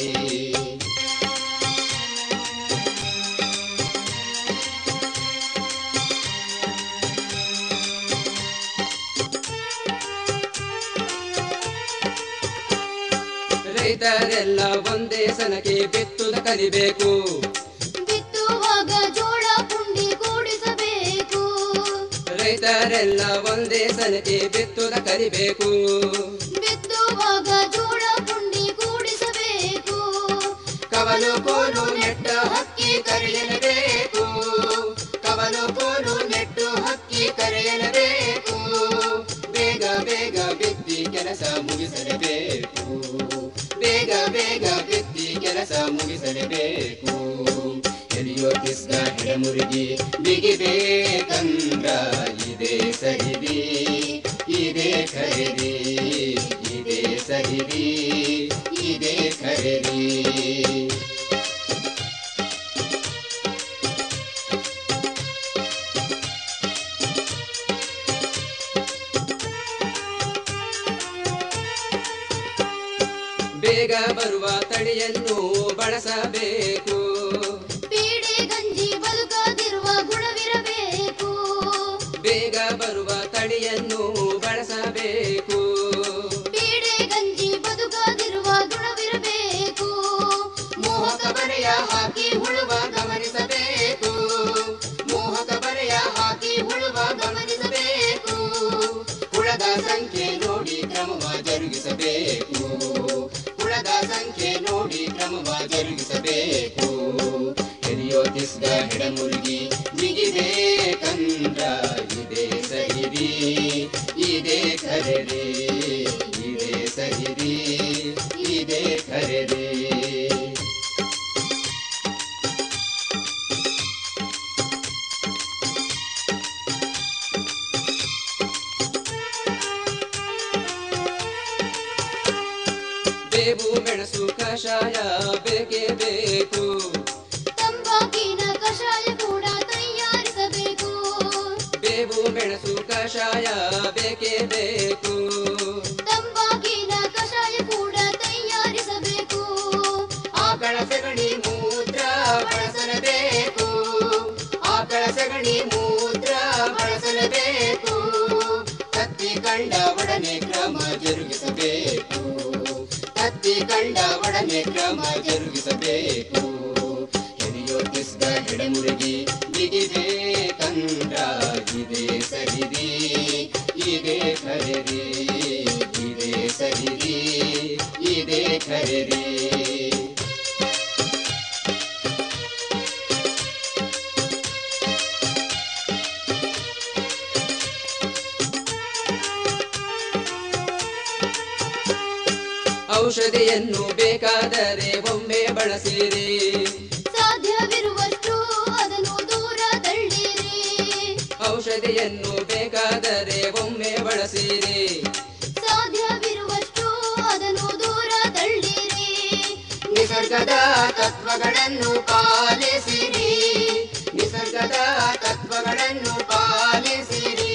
ರೈತರೆಲ್ಲ ಒಂದೇ ಸನಕ್ಕೆ ಬಿತ್ತುದ ಕಲಿಬೇಕು ಬಿತ್ತುವಾಗ ಜೋಳ ಪುಂಡಿ ಕೂಡಿಸಬೇಕು ರೈತರೆಲ್ಲ ಒಂದೇ ಸನಕ್ಕೆ ಬಿತ್ತುದ ಕಲಿಬೇಕು ಬಿತ್ತುವಾಗ ಜೋಳ ಪುಂಡಿ ಕೂಡಿಸಬೇಕು ಕವಲು ಕೋಲು ನೆಟ್ಟ ಹಕ್ಕಿ ಕರೆಯಲೇಬೇಕು ಕವಲು ಕೋಲು ನೆಟ್ಟು ಹಕ್ಕಿ ಕರೆಯಲೇಬೇಕು ಬೇಗ ಬೇಗ ಬಿತ್ತಿ ಕೆಲಸ ಮುಗಿಸಲೇಬೇಕು ಬೇಗ ಬೇಗ ಬಿತ್ತಿ ಕೆಲಸ ಮುಗಿಸಲೇಬೇಕು ಎಲಿಯೋ ಕಿಸ್ಗ ಹೆಡಮುರುಗಿ ಬಿಗಿಬೇಕಂದ್ರ ಇದೆ ಸಹಿರಿ ಇದೆ ಖರೀರಿ ಇದೆ ಸಹಿರಿ ಇದೆ ಖರೀರಿ ಬೇಗ ಬರುವ ತಳಿಯನ್ನು ಬಳಸಬೇಕು ಪೀಡೆ ಗಂಜಿ ಬದುಕದಿರುವ ಗುಣವಿರಬೇಕು ಬೇಗ ಬರುವ ತಳಿಯನ್ನು ಬಳಸಬೇಕು ಪೀಡೆ ಗಂಜಿ ಬದುಕದಿರುವ ಗುಣವಿರಬೇಕು ಮೋಹಕ ಬರೆಯ ಹಾಕಿ ಹುಳುವ ಗಮನಿಸಬೇಕು ಮೋಹಕ ಬರೆಯ ಹಾಕಿ ಹುಳುವ ಗಮನಿಸಬೇಕು ಹುಳದ ಸಂಖ್ಯೆ ನೋಡಿ ಕ್ರಮವ ಜರುಗಿಸಬೇಕು ಹುಳದ ಸಂಖ್ಯೆ ನೋಡಿ ಕ್ರಮವ ಜರುಗಿಸಬೇಕು ಎಲಿಯೋ ತಿಸ್ಗ ಹೆಡಮುರುಗಿ ಬಿಗಿಬೇಕಂದ್ರ ಇದೆ ಸಹಿರಿ ಇದೆ ಖರೀರಿ ಇದೆ ಸಹಿರಿ ಇದೆ ಖರೀರಿ ಬೇವು ಮೆಣಸು ಕಷಾಯ ಬೇಕೇ ಬೇಕು ತಂಬಾಕಿನ ಕಷಾಯ ಕೂಡ ತಯಾರಿಸಬೇಕು ಬೇವು ಮೆಣಸು ಕಷಾಯ ಬೇಕೇ ಬೇಕು ತಂಬಾಕಿನ ಕಷಾಯ ಕೂಡ ತಯಾರಿಸಬೇಕು ಆಕಳ ಸಗಣಿ ಮೂತ್ರ ಬಳಸಲೇಬೇಕು ಆಕಳ ಸಗಣಿ ಮೂತ್ರ ಬಳಸಲೇಬೇಕು ಕತ್ತಿ ಕಂಡ ಒಡನೆ ಕ್ರಮ ಜರುಗಿಸಬೇಕು ಕತ್ತಿ ಕಂಡ ಒಡನೆ ಕ್ರಮ ಜರುಗಿಸಬೇಕು ಎಲಿಯೋ ಕಿಸ್ಗ ಹೆಡಮುರುಗಿ ಬಿಗಿಬೇಕಂದ್ರ ಇದೆ ಸಹಿರಿ ಇದೆ ಖರೀರಿ ಇದೆ ಸಹಿರಿ ಇದೆ ಖರೀರಿ ಔಷಧಿಯನ್ನು ಬೇಕಾದರೆ ಒಮ್ಮೆ ಬಳಸಿರಿ ಸಾಧ್ಯವಿರುವಷ್ಟು ಅದನ್ನು ದೂರ ತಳ್ಳಿರಿ ಔಷಧಿಯನ್ನು ಬೇಕಾದರೆ ಒಮ್ಮೆ ಬಳಸಿರಿ ಸಾಧ್ಯವಿರುವಷ್ಟು ಅದನ್ನು ದೂರ ತಳ್ಳಿರಿ ನಿಸರ್ಗದ ತತ್ವಗಳನ್ನು ಪಾಲಿಸಿರಿ ನಿಸರ್ಗದ ತತ್ವಗಳನ್ನು ಪಾಲಿಸಿರಿ